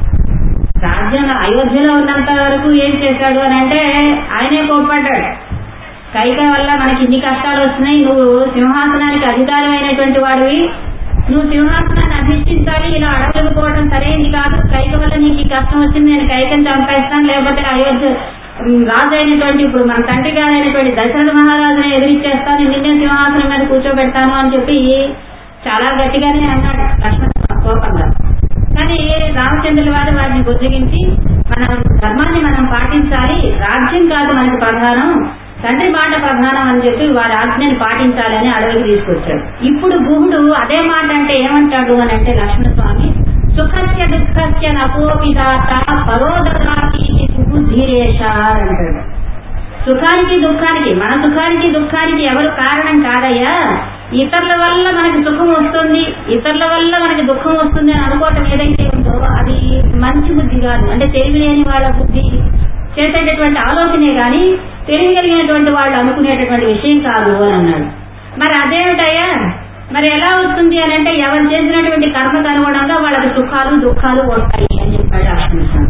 రాజ్యంలో అయోధ్యలో ఉన్నంత వరకు ఏం చేశాడు అని అంటే ఆయనే కోప్పడ్డాడు కైక వల్ల మనకి ఇన్ని కష్టాలు వస్తున్నాయి నువ్వు సింహాసనానికి అధికారమైనటువంటి వాడివి నువ్వు సింహాసనాన్ని అధిష్ఠించాలి ఇలా అడవులకు పోవడం సరైనది కాదు కైక వల్ల నీకు ఈ కష్టం వచ్చింది నేను కైకని చంపేస్తాను లేకపోతే అయోధ్య ఉమ్, రాజు అయినటువంటి ఇప్పుడు మన తండ్రి గారు అయినటువంటి దశరథ మహారాజుని ఎదిరిచ్చేస్తాను నిన్నే సింహాసనం మీద కూర్చోబెడతాను అని చెప్పి చాలా గట్టిగానే అన్నాడు లక్ష్మణ కోపంగా కానీ రామచంద్రుల వారు వారిని బుజ్జగించి మన ధర్మాన్ని మనం పాటించాలి రాజ్యం కాదు మనకు ప్రధానం తండ్రి మాట ప్రధానం అని చెప్పి వారి ఆజ్ఞని పాటించాలని అడవికి తీసుకొచ్చాడు ఇప్పుడు గుహుడు అదే మాట అంటే ఏమంటాడు అని అంటే లక్ష్మణ స్వామి సుఖస్య దుఃఖస్య నపోపిదాత పరోదరాకి ధీరేష అంటాడు సుఖానికి దుఃఖానికి మన సుఖానికి దుఃఖానికి ఎవరు కారణం కాదయ్యా ఇతరుల వల్ల మనకి సుఖం వస్తుంది ఇతరుల వల్ల మనకి దుఃఖం వస్తుంది అని అనుకోవటం ఏదైతే ఉందో అది మంచి బుద్ధి కాదు అంటే తెలివి లేని వాళ్ళ బుద్ధి చేసేటటువంటి ఆలోచనే కానీ తెలియగలిగినటువంటి వాళ్ళు అనుకునేటటువంటి విషయం కాదు అని అన్నాడు మరి అదేమిటయ్యా మరి ఎలా వస్తుంది అని అంటే ఎవరు చేసినటువంటి కర్మకు అనుగుణంగా వాళ్ళకి సుఖాలు దుఃఖాలు వస్తాయి అని చెప్పాడు లక్ష్మణ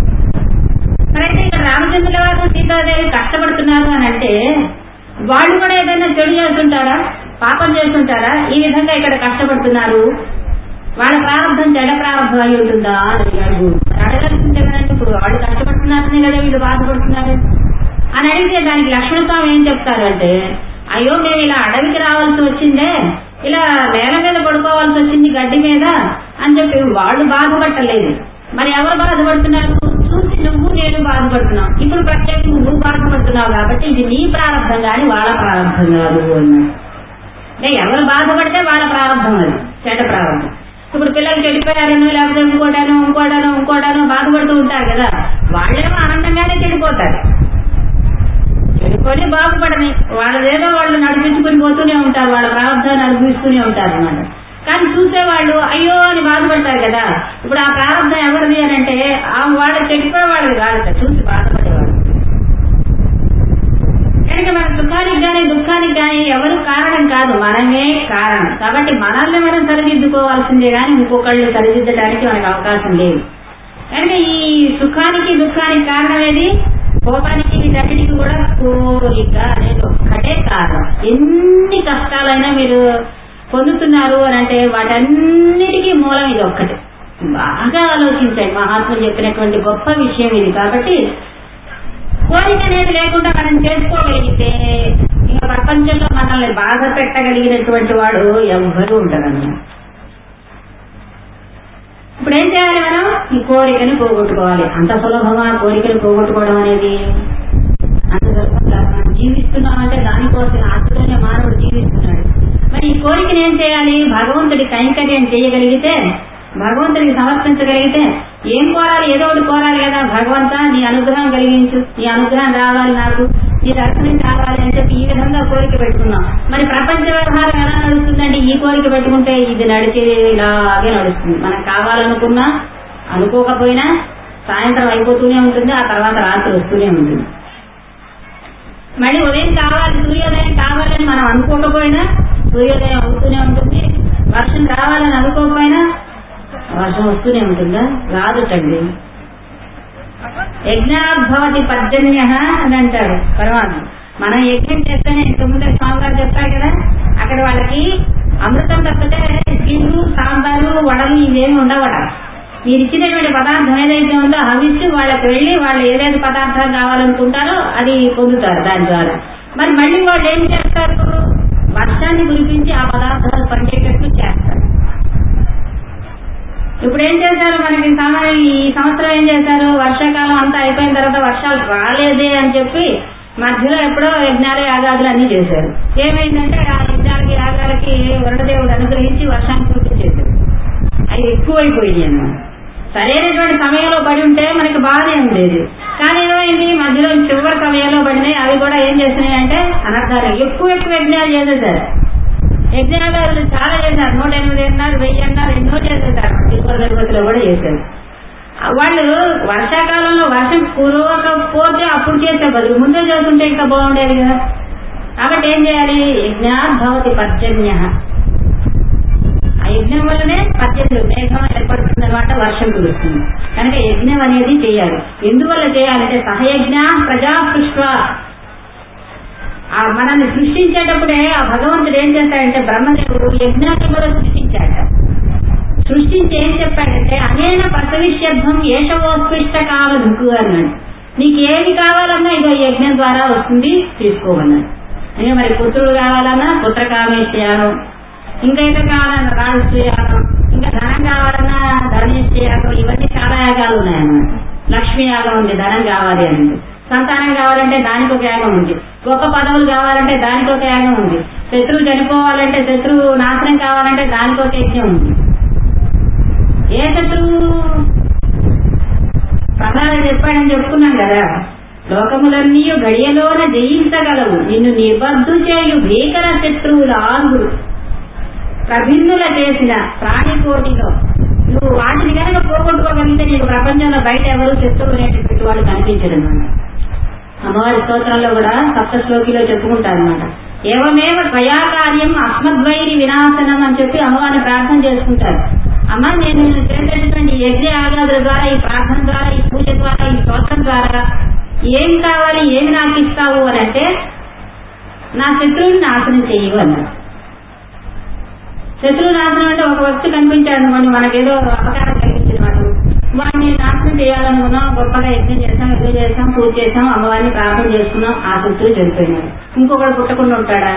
మరైతే ఇక్కడ రామచంద్రుల వారు సీతాదేవి కష్టపడుతున్నారు అని అంటే వాళ్ళు కూడా ఏదైనా చెడు చేస్తుంటారా పాపం చేస్తుంటారా ఈ విధంగా ఇక్కడ కష్టపడుతున్నారు వాళ్ళ ప్రారంభం చెడ ప్రారంభం అయి ఉంటుందా అని అడిగాడు గురువు. మరి అడగాల్సిందే కదండి ఇప్పుడు వాళ్ళు కష్టపడుతున్నారనే కదా వీళ్ళు బాధపడుతున్నారు అని అడిగితే దానికి లక్ష్మణస్వామి ఏం చెప్తారు అంటే అయ్యో మేము ఇలా అడవికి రావాల్సి వచ్చిందే ఇలా నేల మీద పడుకోవాల్సి వచ్చింది గడ్డి మీద అని చెప్పి వాళ్ళు బాధపడలేదు మరి ఎవరు బాధపడుతున్నారు చూసి నువ్వు నేను బాధపడుతున్నావు ఇప్పుడు ప్రత్యేకంగా నువ్వు బాధపడుతున్నావు కాబట్టి ఇది నీ ప్రారంభం కానీ వాళ్ళ ప్రారంభం కాదు అన్నాడు అంటే ఎవరు బాధపడితే వాళ్ళ ప్రారంభం అది చెడ్డ ప్రారంభం ఇప్పుడు పిల్లలు చెడిపోయారని లేకపోతే ఇంకోటాను ఇంకోటాను ఇంకోటాను బాధపడుతూ ఉంటారు కదా వాళ్ళేమో ఆనందంగానే చెడిపోతారు చెడిపోయి బాగుపడని వాళ్ళదేదో వాళ్ళు నడిపించుకుని పోతూనే ఉంటారు వాళ్ళ ప్రారంభాన్ని అనుభవిస్తూనే ఉంటారు అన్నమాట కానీ చూసేవాళ్ళు అయ్యో అని బాధపడతారు కదా ఇప్పుడు ఆ ప్రారంభం ఎవరిది అని అంటే ఆ వాళ్ళు చెడిపోయే వాళ్ళది కాదు కదా, చూసి బాధపడేవాళ్ళు కనుక మన సుఖానికి కానీ దుఃఖానికి కానీ ఎవరు కారణం కాదు మనమే కారణం కాబట్టి మనల్ని మనం సరిదిద్దుకోవాల్సిందే కానీ ఇంకొకళ్ళు సరిదిద్దడానికి మనకు అవకాశం లేదు కనుక ఈ సుఖానికి దుఃఖానికి కారణం ఏది కోపానికి వీటన్నిటికీ కూడా కోరిక అనేది ఒక్కటే కారణం ఎన్ని కష్టాలైనా మీరు పొందుతున్నారు అని అంటే వాటన్నిటికీ మూలం ఇది ఒక్కటే బాగా ఆలోచించండి మహాత్ములు చెప్పినటువంటి గొప్ప విషయం ఇది కాబట్టి కోరిక అనేది లేకుండా మనం చేసుకోగలిగితే ఇంకా ప్రపంచంలో మనల్ని బాధ పెట్టగలిగినటువంటి వాడు ఎవ్వరూ ఉండరన్నమాట ఇప్పుడు ఏం చేయాలి మనం ఈ కోరికని పోగొట్టుకోవాలి అంత సులభమా కోరికను పోగొట్టుకోవడం అనేది అంత సులభం కాదు మనం జీవిస్తున్నామంటే దానికోసం ఆశతోనే మానవుడు జీవిస్తున్నాడు మరి ఈ కోరికను ఏం చేయాలి భగవంతుడి కైంకర్యం చేయగలిగితే భగవంతుడికి సమర్పించగలిగితే ఏం కోరాలి ఏదో ఒకటి కోరాలి కదా భగవంతా నీ అనుగ్రహం కలిగించు నీ అనుగ్రహం రావాలి నాకు నీ దర్శనం కావాలి అని చెప్పి ఈ విధంగా కోరిక పెట్టుకున్నాం మరి ప్రపంచ వ్యవహారం ఎలా నడుస్తుందంటే ఈ కోరిక పెట్టుకుంటే ఇది నడిచి ఇలాగే నడుస్తుంది మనకు కావాలనుకున్నా అనుకోకపోయినా సాయంత్రం అయిపోతూనే ఉంటుంది ఆ తర్వాత రాత్రి వస్తూనే ఉంటుంది మళ్ళీ ఉదయం కావాలి సూర్యోదయం కావాలని మనం అనుకోకపోయినా సూర్యోదయం అవుతూనే ఉంటుంది వర్షం రావాలని అనుకోకపోయినా వర్షం వస్తూనే ఉంటుందా రాదుటండి యజ్ఞాద్భవతి పర్జన్య అని అంటారు పరమాత్మ మనం యజ్ఞం చేస్తేనే ఇంతకుముందే స్వామిగారు చెప్పారు కదా అక్కడ వాళ్ళకి అమృతం తప్పితే గిన్నెలు సాంబారు వడలు ఇవేమి ఉండవట మీరు ఇచ్చినటువంటి పదార్థం ఏదైతే ఉందో హవిస్సు వాళ్ళకి వెళ్ళి వాళ్ళు ఏదైతే పదార్థాలు కావాలనుకుంటారో అది పొందుతారు దాని ద్వారా మరి మళ్ళీ వాళ్ళు ఏం చేస్తారు వర్షాన్ని కురిపించి ఆ పదార్థాలు పండేటట్టు చేస్తారు ఇప్పుడు ఏం చేశారు మనకి సమయం ఈ సంవత్సరం ఏం చేశారు వర్షాకాలం అంతా అయిపోయిన తర్వాత వర్షాలు రాలేదే అని చెప్పి మధ్యలో ఎప్పుడో యజ్ఞాలు యాగాదులు అన్ని చేశారు ఏమైందంటే ఆ యజ్ఞాలకి యాగాలకి వరుణదేవుడు అనుగ్రహించి వర్షాన్ని కురిపించేశారు అవి ఎక్కువైపోయింది అన్నమాట సరైనటువంటి సమయంలో పడి ఉంటే మనకి బాగానే ఉండేది కానీ ఏమైంది మధ్యలో చివరి సమయంలో పడినాయి అవి కూడా ఏం చేసినాయి అంటే అనర్థాలు ఎక్కువ ఎక్కువ యజ్ఞాలు చేసేసారు యజ్ఞాలు చాలా చేశారు నూట ఎనిమిది అన్నారు వెయ్యి అన్నారు ఎన్నో చేసేసారు తిరుపతి తిరుపతిలో కూడా చేశారు ఆ వాళ్ళు వర్షాకాలంలో వర్షం కురవకపోతే అప్పుడు చేసే బదులు ముందే చేస్తుంటే ఇంకా బాగుండేది కదా కాబట్టి ఏం చేయాలి యజ్ఞాత్ భవతి పర్జన్య ఆ యజ్ఞం వల్లనే పర్జన్యులు మేఘం ఏర్పడుతుంది అనమాట వర్షం కురుస్తుంది కనుక యజ్ఞం అనేది చేయాలి ఎందువల్ల చేయాలంటే సహయజ్ఞ ప్రజా పుష్ప ఆ మనల్ని సృష్టించేటప్పుడే ఆ భగవంతుడు ఏం చేస్తాడంటే బ్రహ్మదేవుడు యజ్ఞాన్ని కూడా సృష్టించాడు సృష్టించి ఏం చెప్పాడంటే అనేన ప్రసవిష్యర్థం ఏషవోత్కృష్ట కావదుకు అన్నాడు నీకు ఏది కావాలన్నా ఇదో యజ్ఞం ద్వారా వస్తుంది తీసుకోమన్నాడు అంటే మరి పుత్రుడు కావాలన్నా పుత్ర కామేశ్యానం ఇంకా ఏదో కావాలన్నా రాజశ్రీయాగం ఇంకా ధనం కావాలన్నా ధనేశ్యాగం ఇవన్నీ చాలా యాగాలు ఉన్నాయన్నమాట లక్ష్మీ యాగం ఉంది ధనం కావాలి అని సంతానం కావాలంటే దానికి ఒక యాగం ఉంది గొప్ప పదవులు కావాలంటే దానికి ఒక యాగం ఉంది శత్రువు చనిపోవాలంటే శత్రువు నాశనం కావాలంటే దానికి ఒక యజ్ఞం ఉంది ఏ శత్రువు ప్రహ్లాద చెప్పాడని చెప్పుకున్నాం కదా లోకములన్నీ గడియలోన జయించగలవు నిన్ను నిబద్ధు చేయు భీకర శత్రువుల ఆరుగురు ప్రభిన్నుల చేసిన ప్రాణికోటిలో నువ్వు వాటిని కనుక పోగొట్టుకోగలిగితే నీకు ప్రపంచంలో బయట ఎవరు శత్రువు అనేటువంటి వాళ్ళు కనిపించరు అన్నమాట అమ్మవారి స్తోత్రంలో కూడా సప్త శ్లోకిలో చెప్పుకుంటారు అనమాట ఏవమేవ త్వయాకార్యం అస్మద్వైరి వినాశనం అని చెప్పి అమ్మవారిని ప్రార్థన చేసుకుంటారు అమ్మ నేను చేసేటటువంటి యజ్ఞ ఆగాదుల ద్వారా ఈ ప్రార్థన ద్వారా ఈ పూజ ద్వారా ఈ స్తోత్రం ద్వారా ఏం కావాలి ఏమి నాకు ఇస్తావు అని అంటే నా శత్రువుని నాశనం చెయ్యవు అన్నారు శత్రువు నాశనం అంటే ఒక వ్యక్తి కనిపించాడు మనం మనకేదో అపకారం కలిగించిన వాడు వాడిని నాశనం చేయాలనుకున్నాం గొప్పగా యజ్ఞం చేసాం యజ్ఞం చేసాం పూజ చేసాం అమ్మవారిని ప్రార్థన చేసుకున్నాం ఆ శత్రువు చనిపోయినాడు ఇంకొకడు పుట్టకుండా ఉంటాడా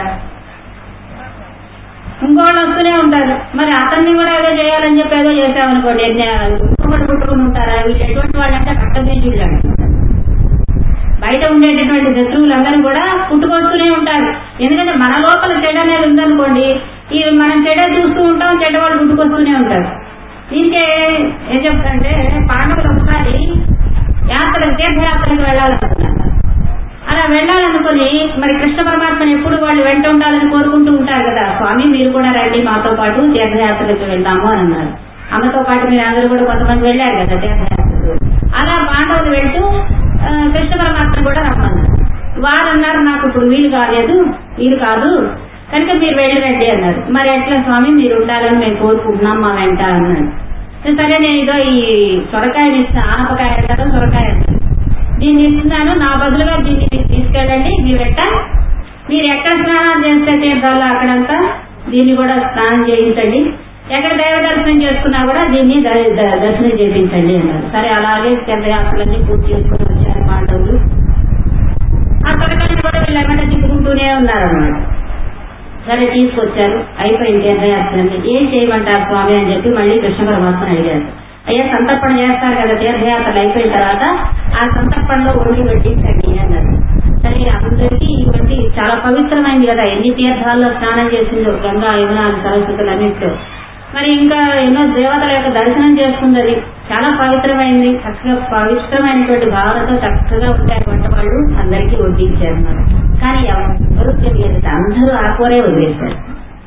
ఇంకోళ్ళు వస్తూనే ఉంటారు మరి అతన్ని కూడా ఏదో చేయాలని చెప్పి ఏదో చేసామనుకోండి యజ్ఞాలు ఇంకొకటి పుట్టుకుని ఉంటారా వీళ్ళు ఎటువంటి వాళ్ళు అంటే కట్టదేశీయులు అంటారు బయట ఉండేటటువంటి శత్రువులందరూ కూడా పుట్టుకొస్తూనే ఉంటారు ఎందుకంటే మన లోపల చెడు అనేది ఉందనుకోండి ఈ మనం చెడ చూస్తూ ఉంటాం చెడ్డ వాళ్ళు పుట్టుకొస్తూనే ఉంటారు దీనికే ఏం చెప్తారంటే పాండవులు ఒకసారి యాత్రకు తీర్థయాత్రకు వెళ్ళాలనుకున్నారు అలా వెళ్ళాలనుకుని మరి కృష్ణ పరమాత్మని ఎప్పుడు వాళ్ళు వెంట ఉండాలని కోరుకుంటూ ఉంటారు కదా స్వామి మీరు కూడా రండి మాతో పాటు తీర్థయాత్రకు వెళ్దాము అని అన్నారు అమ్మతో పాటు మీరు అందరూ కూడా కొంతమంది వెళ్ళారు కదా తీర్థయాత్రకు అలా పాండవులు వెళ్తూ ఆ, కృష్ణ పరమాత్మ కూడా రమ్మన్నారు వారు అన్నారు నాకు ఇప్పుడు వీలు కాలేదు వీలు కాదు కనుక మీరు వెళ్ళి రండి అన్నారు మరి ఎట్లా స్వామి మీరు ఉండాలని మేము కోరుకుంటున్నాం మా వెంట అన్నారు సరే నేను ఇదో ఈ సొరకాయని ఇస్తాను ఆనపకాయ అంటారు సొరకాయ అంటారు దీన్ని ఇస్తున్నాను నా బదులుగా దీన్ని మీరు తీసుకెళ్ళండి మీ వెంట మీరు ఎక్కడ స్నానాలు చేస్తే తీర్థాల్లో అక్కడంతా దీన్ని కూడా స్నానం చేయించండి ఎక్కడ దైవ దర్శనం చేసుకున్నా కూడా దీన్ని ద- ద- దర్శనం చేయించండి అన్నారు సరే అలాగే తీర్థయాత్రలన్నీ పూర్తి చేసుకుని వచ్చారు పాండవులు ఆ సొరకాయని కూడా వీళ్ళు ఎమ్మట తిప్పుకుంటూనే ఉన్నారన్నమాట సరే తీసుకొచ్చారు అయిపోయింది తీర్థయాత్రని ఏం చేయమంటారు స్వామి అని చెప్పి మళ్ళీ కృష్ణ పరమాత్మని అడిగారు అయ్యా సంతర్పణ చేస్తారు కదా తీర్థయాత్రలు అయిపోయిన తర్వాత ఆ సంతర్పణలో ఒండి వడ్డించండి అన్నారు సరే అందరికీ ఇవన్నీ చాలా పవిత్రమైంది కదా ఎన్ని తీర్థాల్లో స్నానం చేసిందో గంగా యమున సరస్వతులు అన్నింటిలో మరి ఇంకా ఎన్నో దేవతల యొక్క దర్శనం చేసుకుంది అది చాలా పవిత్రమైంది చక్కగా పవిత్రమైనటువంటి భావనతో చక్కగా ఉంటాయి వంట వాళ్ళు అందరికీ వడ్డించారు అన్నమాట కానీ ఎవరు తెలియదు అందరూ ఆ కూరే వదిలేశారు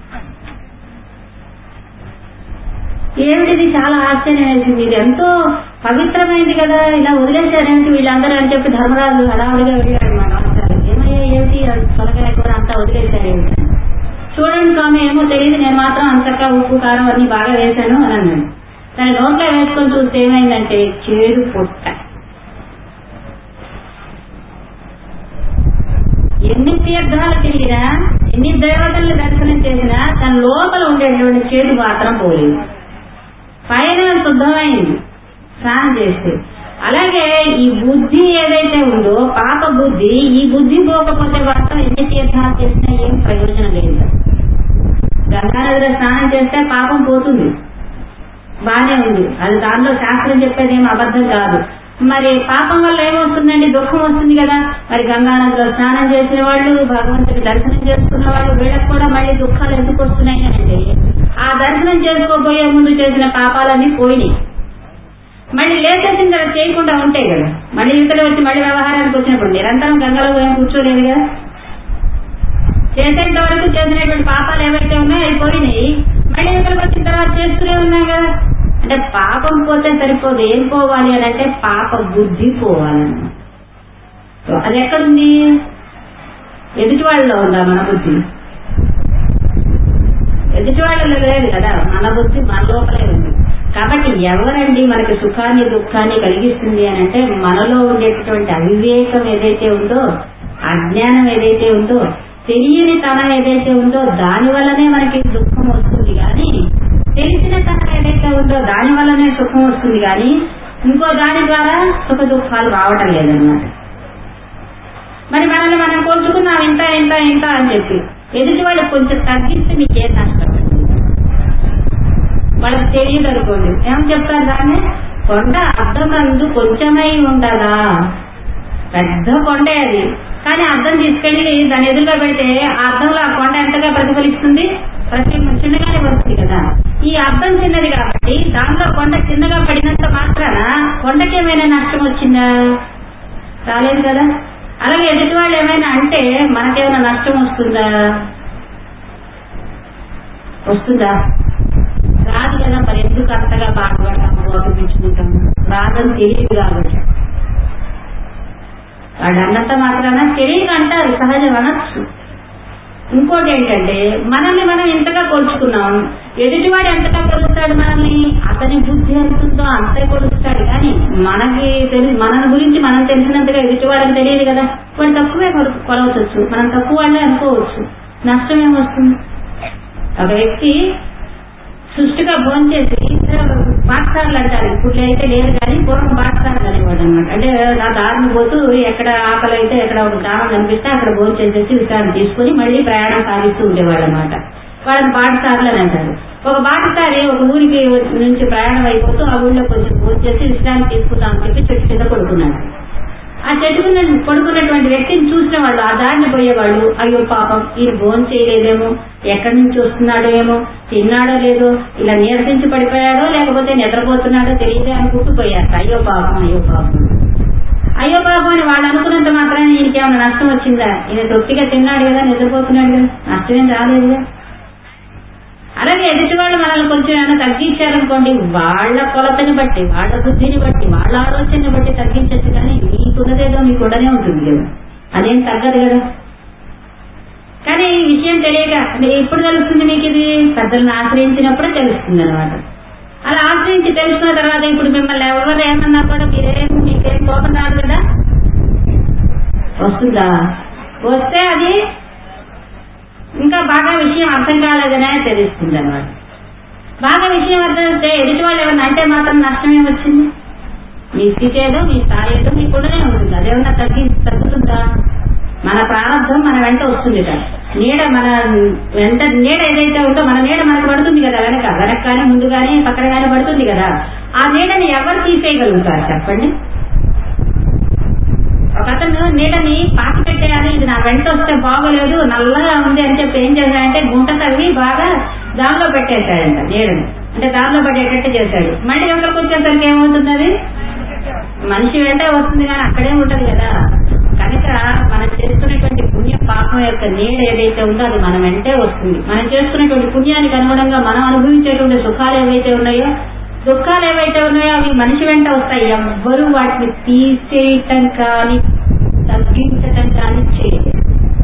ఏమిటిది చాలా ఆశ్చర్యం వేసింది ఇది ఎంతో పవిత్రమైంది కదా ఇలా వదిలేశారేంటి వీళ్ళందరూ అని చెప్పి ధర్మరాజు హడావుడిగా వెళ్ళాడు మా నమస్కారం ఏమయ్యా ఏమిటి అది సొరకాయ కూర అంతా వదిలేశారేమిటి చూడండి స్వామి ఏమో తెలియదు నేను మాత్రం అంతగా ఉప్పు కారం అన్ని బాగా వేశాను అని అన్నాడు దాని నోట్లో వేసుకొని చూస్తే ఏమైందంటే చేదు పొట్ట ఎన్ని తీర్థాలు తిరిగినా ఎన్ని దేవతల్ని దర్శనం చేసినా తన లోపల ఉండేటువంటి చేదు మాత్రం పోలేదు పైన శుద్ధమైంది స్నానం చేస్తే అలాగే ఈ బుద్ధి ఏదైతే ఉందో పాప బుద్ధి ఈ బుద్ధి పోకపోతే మాత్రం ఎన్ని తీర్థాలు చేసినా ఏం ప్రయోజనం లేదు గంగానదిలో స్నానం చేస్తే పాపం పోతుంది బానే ఉంది అది దానిలో శాస్త్రం చెప్పేది ఏం అబద్ధం కాదు మరి పాపం వల్ల ఏమవుతుందండి దుఃఖం వస్తుంది కదా మరి గంగానదిలో స్నానం చేసిన వాళ్ళు భగవంతుడి దర్శనం చేసుకున్న వాళ్ళు వీళ్ళకి కూడా మళ్ళీ దుఃఖాలు ఎందుకు వస్తున్నాయి అంటే ఆ దర్శనం చేసుకోబోయే ముందు చేసిన పాపాలన్నీ పోయినాయి మళ్ళీ లేచేసిన తర్వాత చేయకుండా ఉంటాయి కదా మళ్ళీ ఇతరులు వచ్చి మళ్ళీ వ్యవహారానికి వచ్చినప్పుడు నిరంతరం గంగలో ఏం కూర్చోలేదు కదా చేసేంత వరకు చేసినటువంటి పాపాలు ఏవైతే ఉన్నాయో అవి పోయినాయి మళ్ళీ ఇక్కడికి వచ్చిన తర్వాత చేస్తూనే ఉన్నాయి కదా అంటే పాపం పోతే సరిపోదు ఏం పోవాలి అని అంటే పాప బుద్ధి పోవాలన్నమాట అది ఎక్కడుంది ఎదుటి వాళ్ళలో ఉందా మన బుద్ధి ఎదుటి వాళ్ళలో లేదు కదా మన బుద్ధి మన లోపలే ఉంది కాబట్టి ఎవరండి మనకి సుఖాన్ని దుఃఖాన్ని కలిగిస్తుంది అని అంటే మనలో ఉండేటటువంటి అవివేకం ఏదైతే ఉందో అజ్ఞానం ఏదైతే ఉందో తెలియని తనం ఏదైతే ఉందో దాని వల్లనే మనకి దుఃఖం వస్తుంది కానీ తెలిసిన తనం ఏదైతే ఉందో దాని వల్లనే సుఖం వస్తుంది కానీ ఇంకో దాని ద్వారా సుఖ దుఃఖాలు రావటం లేదన్నమాట మరి మనల్ని మనం కోల్చుకున్నాం ఇంత ఇంత ఇంత అని చెప్పి ఎదుటి వాళ్ళకి కొంచెం తగ్గిస్తే మీకేం నష్టం వాళ్ళకి తెలియదు అనుకోండి ఏం చెప్తారు దాన్ని కొండ అర్థమందు కొంచెమై ఉండదా పెద్ద కొండే అది కానీ అర్థం తీసుకెళ్లి దాని ఎదురుగా పెడితే ఆ అర్థంలో ఆ కొండ ఎంతగా ప్రతిఫలిస్తుంది ప్రతి చిన్నగానే వస్తుంది కదా ఈ అర్థం చిన్నది కాబట్టి దాంట్లో కొండ చిన్నగా పడినంత మాత్రాన కొండకి ఏమైనా నష్టం వచ్చిందా రాలేదు కదా అలాగే ఎదుటి వాళ్ళు ఏమైనా అంటే మనకేమైనా నష్టం వస్తుందా వస్తుందా రాదు కదా మరి ఎందుకు అంతగా బాధపడతాము ఓపిపించుకుంటాము రాదని తెలియదు కాబట్టి వాడు అన్నంత మాత్రాన తెలియక అంటారు సహజం అనొచ్చు ఇంకోటి ఏంటంటే మనల్ని మనం ఎంతగా కొలుచుకున్నాం ఎదుటివాడు ఎంతగా కొలుస్తాడు మనల్ని అతని బుద్ధి ఎంతుందో అంతే కొలుస్తాడు కానీ మనకి తెలి మన గురించి మనం తెలిసినంతగా ఎదుటివాడని తెలియదు కదా వాడు తక్కువే కొల- కొలవచ్చు మనం తక్కువ వాళ్ళే అనుకోవచ్చు నష్టం ఏమొస్తుంది ఒక వ్యక్తి సుష్టిగా భోంచేసి పాఠశాలలు అంటారు ఇప్పుడు అయితే లేదు కానీ పూర్వం పాఠశాలలు అనేవాడు అనమాట అంటే నా దారిని పోతూ ఎక్కడ ఆకలి అయితే ఎక్కడ ఒక గ్రామం కనిపిస్తే అక్కడ భోంచేసేసి విశ్రాంతి తీసుకుని మళ్ళీ ప్రయాణం సాగిస్తూ ఉండేవాడు అనమాట వాళ్ళని పాఠశాలలు అని అంటారు ఒక బాటసారి ఒక ఊరికి నుంచి ప్రయాణం అయిపోతూ ఆ ఊళ్ళో కొంచెం భోంచేసి విశ్రాంతి తీసుకుందాం అని చెప్పి చెట్టు కింద పడుకున్నాడు ఆ చెట్టు కింద పడుకున్నటువంటి వ్యక్తిని చూసిన వాళ్ళు ఆ దారిని పోయేవాళ్ళు అయ్యో పాపం ఈయన భోజనం చేయలేదేమో ఎక్కడి నుంచి వస్తున్నాడో ఏమో తిన్నాడో లేదో ఇలా నీరసించి పడిపోయాడో లేకపోతే నిద్రపోతున్నాడో తెలియదే అనుకుంటూ పోయారు అయ్యో పాపం అయ్యో పాపం అయ్యో పాపం అని వాళ్ళు అనుకున్నంత మాత్రాన్ని ఈయనకి ఏమైనా నష్టం వచ్చిందా ఈయన తృప్తిగా తిన్నాడు కదా నిద్రపోతున్నాడు కదా నష్టమేం రాలేదుగా అలాగే ఎదుటి వాళ్ళు మనల్ని కొంచెం ఏమైనా తగ్గించారనుకోండి వాళ్ళ కొలతని బట్టి వాళ్ళ బుద్ధిని బట్టి వాళ్ళ ఆలోచనని బట్టి తగ్గించచ్చు కానీ మీకున్నదేదో మీకు ఉండనే ఉంటుంది కదా అదేం తగ్గదు కదా కానీ ఈ విషయం తెలియక అంటే ఎప్పుడు తెలుస్తుంది మీకు ఇది పెద్దలను ఆశ్రయించినప్పుడే తెలుస్తుంది అనమాట అలా ఆశ్రయించి తెలుసుకున్న తర్వాత ఇప్పుడు మిమ్మల్ని ఎవరు ఏమన్నా కూడా మీరేం మీకేం కోపం రాదు కదా వస్తుందా వస్తే అది ఇంకా బాగా విషయం అర్థం కాలేదనే తెలుస్తుంది అనమాట బాగా విషయం అర్థం అయితే ఎదుటి వాళ్ళు ఏమన్నా అంటే మాత్రం నష్టమే వచ్చింది మీ స్థితి ఏదో మీ స్థాయి ఏదో మీకు ఉండనే ఉంటుంది అదేమన్నా తగ్గి తగ్గుతుందా మన ప్రారంభం మన వెంట వస్తుంది కదా నీడ మన వెంట నీడ ఏదైతే ఉందో మన నీడ మనకు పడుతుంది కదా వెనక వెనక కానీ ముందు కానీ పక్కన కానీ పడుతుంది కదా ఆ నీడని ఎవరు తీసేయగలుగుతారు చెప్పండి ఒక అతను నీడని పాతి పెట్టేయాలి ఇది నా వెంట వస్తే బాగోలేదు నల్లగా ఉంది అని చెప్పి ఏం చేశాడంటే గుంట తవ్వి బాగా దానిలో పెట్టేశాడంట నీడని అంటే దానిలో పడేటట్టు చేశాడు మళ్ళీ వెనకలకు వచ్చేసరికి ఏమవుతుంది అది మనిషి వెంట వస్తుంది కానీ అక్కడే ఉంటది కదా కనుక మనం చేస్తున్నటువంటి పుణ్య పాపం యొక్క నీడ ఏదైతే ఉందో అది మన వెంటే వస్తుంది మనం చేస్తున్నటువంటి పుణ్యానికి అనుగుణంగా మనం అనుభవించేటువంటి సుఖాలు ఏవైతే ఉన్నాయో దుఃఖాలు ఏవైతే ఉన్నాయో అవి మనిషి వెంట వస్తాయి ఎవ్వరూ వాటిని తీసేయటం కానీ తగ్గించటం కానీ చేయలేదు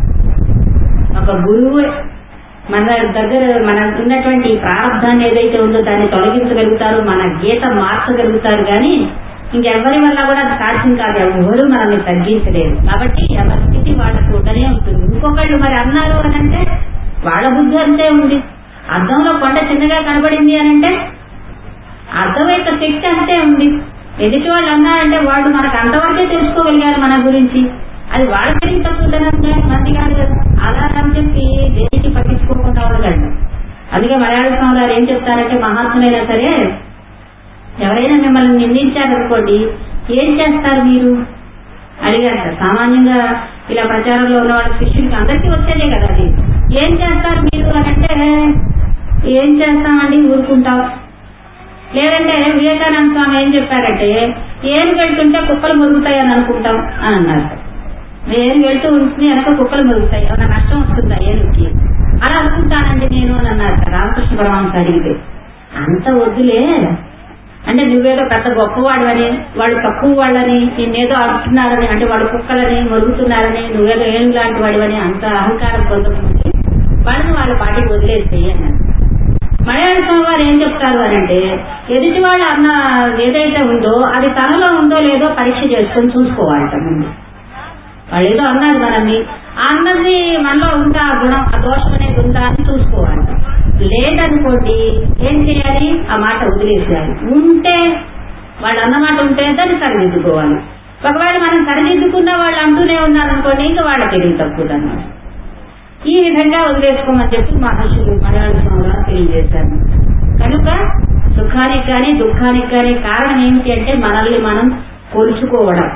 ఒక గురువు మన దగ్గర మన ఉన్నటువంటి ఈ ప్రారంధాన్ని ఏదైతే ఉందో దాన్ని తొలగించగలుగుతారు మన గీత మార్చగలుగుతారు కానీ ఇంకెవరి వల్ల కూడా అది సాధ్యం కాదు ఎవరు మనల్ని తగ్గించలేరు కాబట్టి ఎవరి స్థితి వాళ్ళకు ఉండనే ఉంటుంది ఇంకొకళ్ళు మరి అన్నారు అని అంటే వాళ్ళ బుద్ధి అంతే ఉంది అద్దంలో కొండ చిన్నగా కనబడింది అని అంటే అర్థం యొక్క శక్తి అంతే ఉంది ఎదుటి వాళ్ళు అన్నారంటే వాళ్ళు మనకు అంతవరకే తెలుసుకోగలిగారు మన గురించి అది వాళ్ళ తెలివి తక్కువదనంటే మంది కాదు కదా అలా అని చెప్పి దేనికి పట్టించుకోకుండా ఉండగలడు అందుకే మలయాళ స్వామి ఏం చెప్తారంటే మహాత్ములైనా సరే ఎవరైనా మిమ్మల్ని నిందించారనుకోండి ఏం చేస్తారు మీరు అడిగారు సామాన్యంగా ఇలా ప్రచారంలో ఉన్న వాళ్ళ శిష్యుడికి అందరికీ వచ్చేదే కదా అది ఏం చేస్తారు మీరు అని అంటే ఏం చేస్తామండి ఊరుకుంటాం లేదంటే వివేకానంద స్వామి ఏం చెప్పారంటే ఏను వెళ్తుంటే కుక్కలు మురుగుతాయని అనుకుంటాం అని అన్నారు ఏను వెళ్తూ ఉంటుంది వెనక కుక్కలు మురుగుతాయి ఏమైనా నష్టం వస్తుందా ఏనుకి అలా అనుకుంటానండి నేను అని అన్నారు రామకృష్ణ పరమాంస అడిగితే అంత వద్దులే అంటే నువ్వేదో పెద్ద గొప్పవాడని వాళ్ళు తక్కువ వాళ్ళని నిన్నేదో అంటున్నారని అంటే వాళ్ళు కుక్కలని మరుగుతున్నారని నువ్వేదో ఏం లాంటి వాడివని అంత అహంకారం పొందుతుంది వాళ్ళని వాళ్ళ పాటికి వదిలేసేయి అన్నారు మలయాళ స్వామి వారు ఏం చెప్తారు అని అంటే ఎదుటి వాళ్ళు అన్న ఏదైతే ఉందో అది తనలో ఉందో లేదో పరీక్ష చేసుకొని చూసుకోవాలట ముందు వాళ్ళు ఏదో అన్నారు మనల్ని ఆ అన్నది మనలో ఉందా ఆ గుణం ఆ దోషం అనేది ఉందా అని చూసుకోవాలట లేదనుకోండి ఏం చేయాలి ఆ మాట వదిలేసేయాలి ఉంటే వాళ్ళు అన్నమాట ఉంటే దాన్ని సరిదిద్దుకోవాలి ఒకవేళ మనం సరిదిద్దుకున్న వాళ్ళు అంటూనే ఉన్నారనుకోండి ఇంకా వాళ్ళ తెలివి తక్కువ ఈ విధంగా వదిలేసుకోమని చెప్పి మహర్షులు మలయాళ స్వామి తెలియజేశారు కనుక సుఖానికి కానీ దుఃఖానికి కానీ కారణం ఏమిటి అంటే మనల్ని మనం కొలుచుకోవడం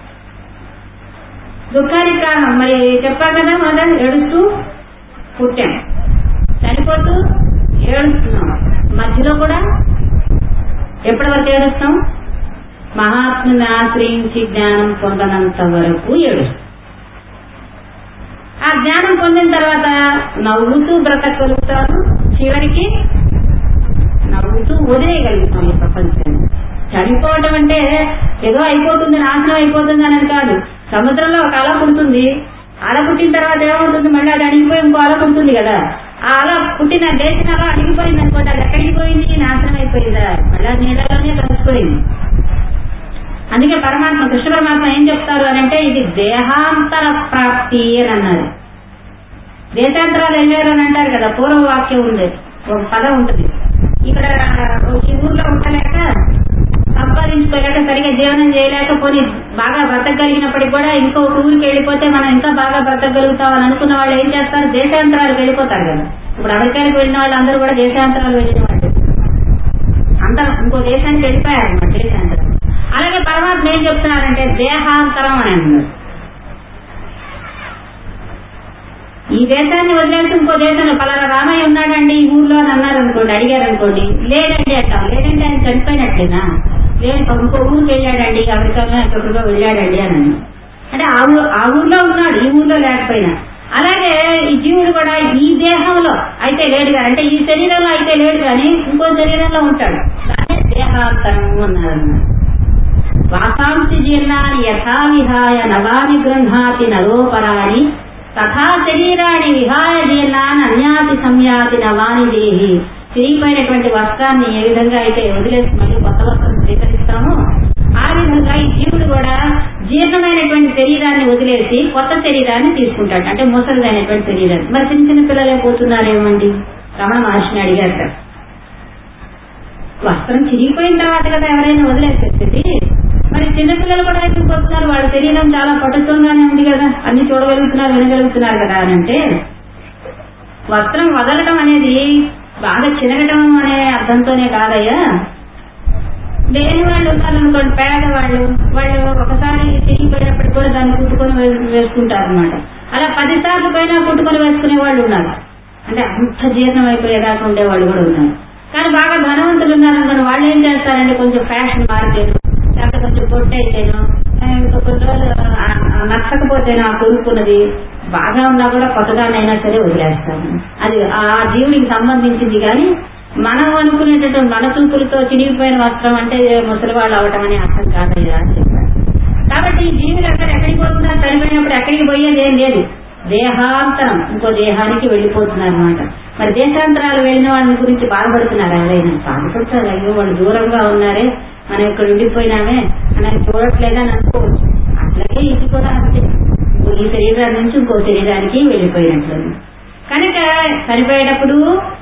దుఃఖానికి కారణం మరి చెప్పా కదా మనం ఏడుస్తూ పుట్టాం చనిపోతూ ఏడుస్తున్నాం మధ్యలో కూడా ఎప్పటి వరకు ఏడుస్తాం మహాత్ముని ఆశ్రయించి జ్ఞానం పొందనంత వరకు ఏడుస్తాం ఆ జ్ఞానం పొందిన తర్వాత నవ్వుతూ బ్రతకగలుగుతారు చివరికి నవ్వుతూ వదిలేయగలుగుతాం ఈ ప్రపంచాన్ని చనిపోవటం అంటే ఏదో అయిపోతుంది నాశనం అయిపోతుంది అని కాదు సముద్రంలో ఒక అల పుడుతుంది అల పుట్టిన తర్వాత ఏమవుతుంది మళ్ళీ అది అణిగిపోయి ఇంకో అల పుడుతుంది కదా ఆ అల పుట్టిన దేశం అలా అణిగిపోయింది అనుకోండి అది ఎక్కడికి పోయింది నాశనం అయిపోయిందా మళ్ళీ నీళ్ళలోనే కలిసిపోయింది అందుకే పరమాత్మ కృష్ణ పరమాత్మ ఏం చెప్తారు అని అంటే ఇది దేహాంతర ప్రాప్తి అని అన్నారు దేశాంతరాలు వెళ్ళారు అని అంటారు కదా పూర్వ వాక్యం ఉంది ఒక పదం ఉంటుంది ఇక్కడ ఈ ఊర్లో ఉండలేక సంపాదించుకోలేక సరిగా జీవనం చేయలేక పోనీ బాగా బ్రతకగలిగినప్పటికి కూడా ఇంకో ఊరికి వెళ్ళిపోతే మనం ఇంకా బాగా బ్రతకగలుగుతాం అని అనుకున్న వాళ్ళు ఏం చేస్తారు దేశాంతరాలకు వెళ్ళిపోతారు కదా ఇప్పుడు అమెరికానికి వెళ్ళిన వాళ్ళు అందరూ కూడా దేశాంతరాలు వెళ్ళిన వాళ్ళు అంతా ఇంకో దేశానికి వెళ్ళిపోయారు అన్నమాట దేశాంతరం అలాగే పరమాత్మ ఏం చెప్తున్నారంటే దేహాంతరం అని అన్నారు ఈ దేశాన్ని వదిలేసి ఇంకో దేశంలో పలానా రామయ్య ఉన్నాడండి ఈ ఊర్లో అని అన్నారు అనుకోండి అడిగారు అనుకోండి లేదండి అంటాం లేదంటే ఆయన చనిపోయినట్లేనా లేదు ఇంకో ఊరికి వెళ్ళాడండి అమెరికాలో ఎక్కడికో వెళ్ళాడండి అని అన్నాం. అంటే ఆ ఊరు ఆ ఊర్లో ఉన్నాడు ఈ ఊర్లో లేకపోయినా అలాగే ఈ జీవుడు కూడా ఈ దేహంలో అయితే లేడు కానీ అంటే ఈ శరీరంలో అయితే లేడు కానీ ఇంకో శరీరంలో ఉంటాడు దాన్ని దేహాంతరం అన్నారు వాసాంసి జీర్ణాన్ని యథా విహాయ నవాని గృహాతి నరోపరాని తథా శరీరాన్ని విహాయ జీర్ణాన్ని అన్యాతి సంయాతి నవాని దేహి చిరిగిపోయినటువంటి వస్త్రాన్ని ఏ విధంగా అయితే వదిలేసి మళ్ళీ కొత్త వస్త్రం స్వీకరిస్తామో ఆ విధంగా ఈ జీవుడు కూడా జీర్ణమైనటువంటి శరీరాన్ని వదిలేసి కొత్త శరీరాన్ని తీసుకుంటాడు అంటే ముసలిదైనటువంటి శరీరాన్ని మరి చిన్న చిన్న పిల్లలే పోతున్నారేమండి రమణ మహర్షిని అడిగారు కదా. వస్త్రం చిరిగిపోయిన తర్వాత కదా ఎవరైనా వదిలేసేది మరి చిన్నపిల్లలు కూడా ఎందుకు వస్తున్నారు వాళ్ళ శరీరం చాలా పటుత్వంగానే ఉంది కదా అన్ని చూడగలుగుతున్నారు వినగలుగుతున్నారు కదా అని అంటే వస్త్రం వదలడం అనేది బాగా చినగటం అనే అర్థంతోనే కాదయ్యా లేని వాళ్ళు ఉన్నారనుకోండి పేదవాళ్ళు వాళ్ళు ఒకసారి తిరిగిపోయినప్పటికి కూడా దాన్ని కుట్టుకొని వేసుకుంటారు అనమాట అలా పది సార్లు పైన కుట్టుకొని వేసుకునే వాళ్ళు ఉన్నారు అంటే అంత జీర్ణం అయిపోయేదాకా ఉండే వాళ్ళు కూడా ఉన్నారు కానీ బాగా ధనవంతులు ఉన్నారనుకోండి వాళ్ళు ఏం చేస్తారంటే కొంచెం ఫ్యాషన్ మారితేను లేకపోతే కొంచెం పొట్టయితేను ఆ, ఇంకా కొన్ని రోజులు ఆ, ఆ, నచ్చకపోతేను ఆ కొనుక్కున్నది బాగా ఉన్నా కూడా కొత్తదానైనా సరే వదిలేస్తాము అది ఆ జీవుడికి సంబంధించింది కానీ మనం అనుకునేటటువంటి మన చూపులతో చినిగిపోయిన వస్త్రం అంటే ముసలివాళ్ళు అవటం అనే అర్థం కాదయ్యా అని చెప్పారు కాబట్టి ఈ జీవులు అక్కడ ఎక్కడికి పోతున్నారు చనిపోయినప్పుడు ఎక్కడికి పోయేది ఏం లేదు దేహాంతరం ఇంకో దేహానికి వెళ్ళిపోతున్నారు అనమాట మరి దేశాంతరాలు వెళ్ళిన వాళ్ళ గురించి బాధపడుతున్నారు ఎవరైనా బాధపడతారు అయ్యో వాళ్ళు దూరంగా ఉన్నారే మనం ఇక్కడ ఉండిపోయినామే మనం చూడట్లేదని అనుకోవచ్చు అట్లాగే ఇది కూడా అంతే ఈ శరీరాన్ని నుంచి ఇంకో శరీరానికి వెళ్ళిపోయినట్లు కనుక చనిపోయేటప్పుడు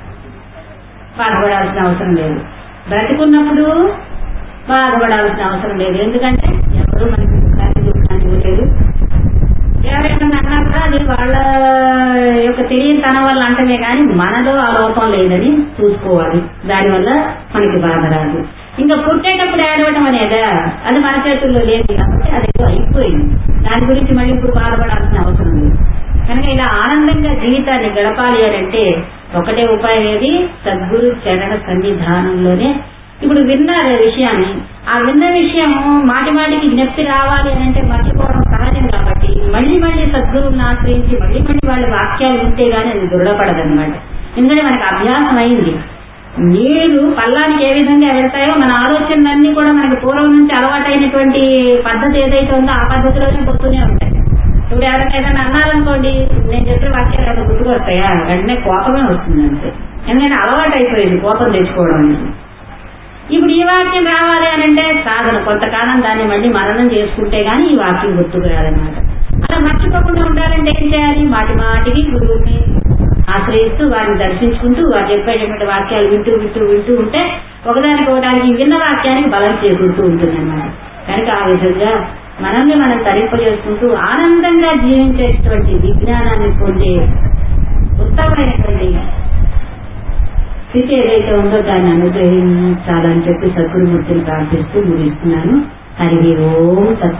బాధపడాల్సిన అవసరం లేదు బ్రతికున్నప్పుడు బాధపడాల్సిన అవసరం లేదు ఎందుకంటే ఎవరు మనకి సుఖాన్ని దుఃఖాన్ని ఇవ్వలేదు ఎవరైనా అన్నా కూడా అది వాళ్ళ యొక్క తెలియనితనం వల్ల అంటమే కానీ మనలో ఆ లోపం లేదని చూసుకోవాలి దానివల్ల మనకి బాధ రాదు ఇంకా పుట్టేటప్పుడు ఏడవటం అనేదా అది మన చేతుల్లో లేదు కాబట్టి అది ఏదో అయిపోయింది దాని గురించి మళ్ళీ ఇప్పుడు బాధపడాల్సిన అవసరం లేదు కనుక ఇలా ఆనందంగా జీవితాన్ని గడపాలి అని అంటే ఒకటే ఉపాయం ఏది సద్గురు చరణ సన్నిధానంలోనే ఇప్పుడు విన్నారు ఆ విషయాన్ని ఆ విన్న విషయం మాటి మాటికి జ్ఞప్తి రావాలి అని అంటే మర్చిపోవడం సహజం కాబట్టి మళ్ళీ మళ్ళీ సద్గురువుని ఆశ్రయించి మళ్ళీ మళ్ళీ వాళ్ళ వాక్యాలు వింటే గానీ అది దృఢపడదన్నమాట ఎందుకంటే మనకు అభ్యాసం అయింది నీళ్లు పల్లానికి ఏ విధంగా వెళ్తాయో మన ఆలోచనలన్నీ కూడా మనకి పూర్వం నుంచి అలవాటైనటువంటి పద్ధతి ఏదైతే ఉందో ఆ పద్ధతిలోనే పోతూనే ఉంటాయి ఇప్పుడు ఎవరైనా ఏదైనా అన్నారనుకోండి నేను చెప్పిన వాక్యాలు ఏమైనా గుర్తుకొస్తాయా వెంటనే కోపమే వస్తుంది అంతే ఎందుకంటే అలవాటు అయిపోయింది కోపం తెచ్చుకోవడం అనేది ఇప్పుడు ఈ వాక్యం రావాలి అని అంటే సాధన కొంతకాలం దాన్ని మళ్ళీ మననం చేసుకుంటే గానీ ఈ వాక్యం గుర్తుకు రాదనమాట అలా మర్చిపోకుండా ఉండాలంటే ఏం చేయాలి మాటి మాటికి గురువుని ఆశ్రయిస్తూ వారిని దర్శించుకుంటూ వారు చెప్పేటటువంటి వాక్యాలు వింటూ వింటూ వింటూ ఉంటే ఒకదానికి ఒకదానికి విన్న వాక్యానికి బలం చేకూరుతూ ఉంటుంది అన్నమాట కనుక ఆ విధంగా మనల్ని మనం తరింపజేసుకుంటూ ఆనందంగా జీవించేటువంటి విజ్ఞానాన్ని పొందే ఉత్తమమైనటువంటి స్థితి ఏదైతే ఉందో దాన్ని అనుగ్రహించాలని చెప్పి సద్గురుమూర్తిని ప్రార్థిస్తూ ముగిస్తున్నాను హరి ఓం సత్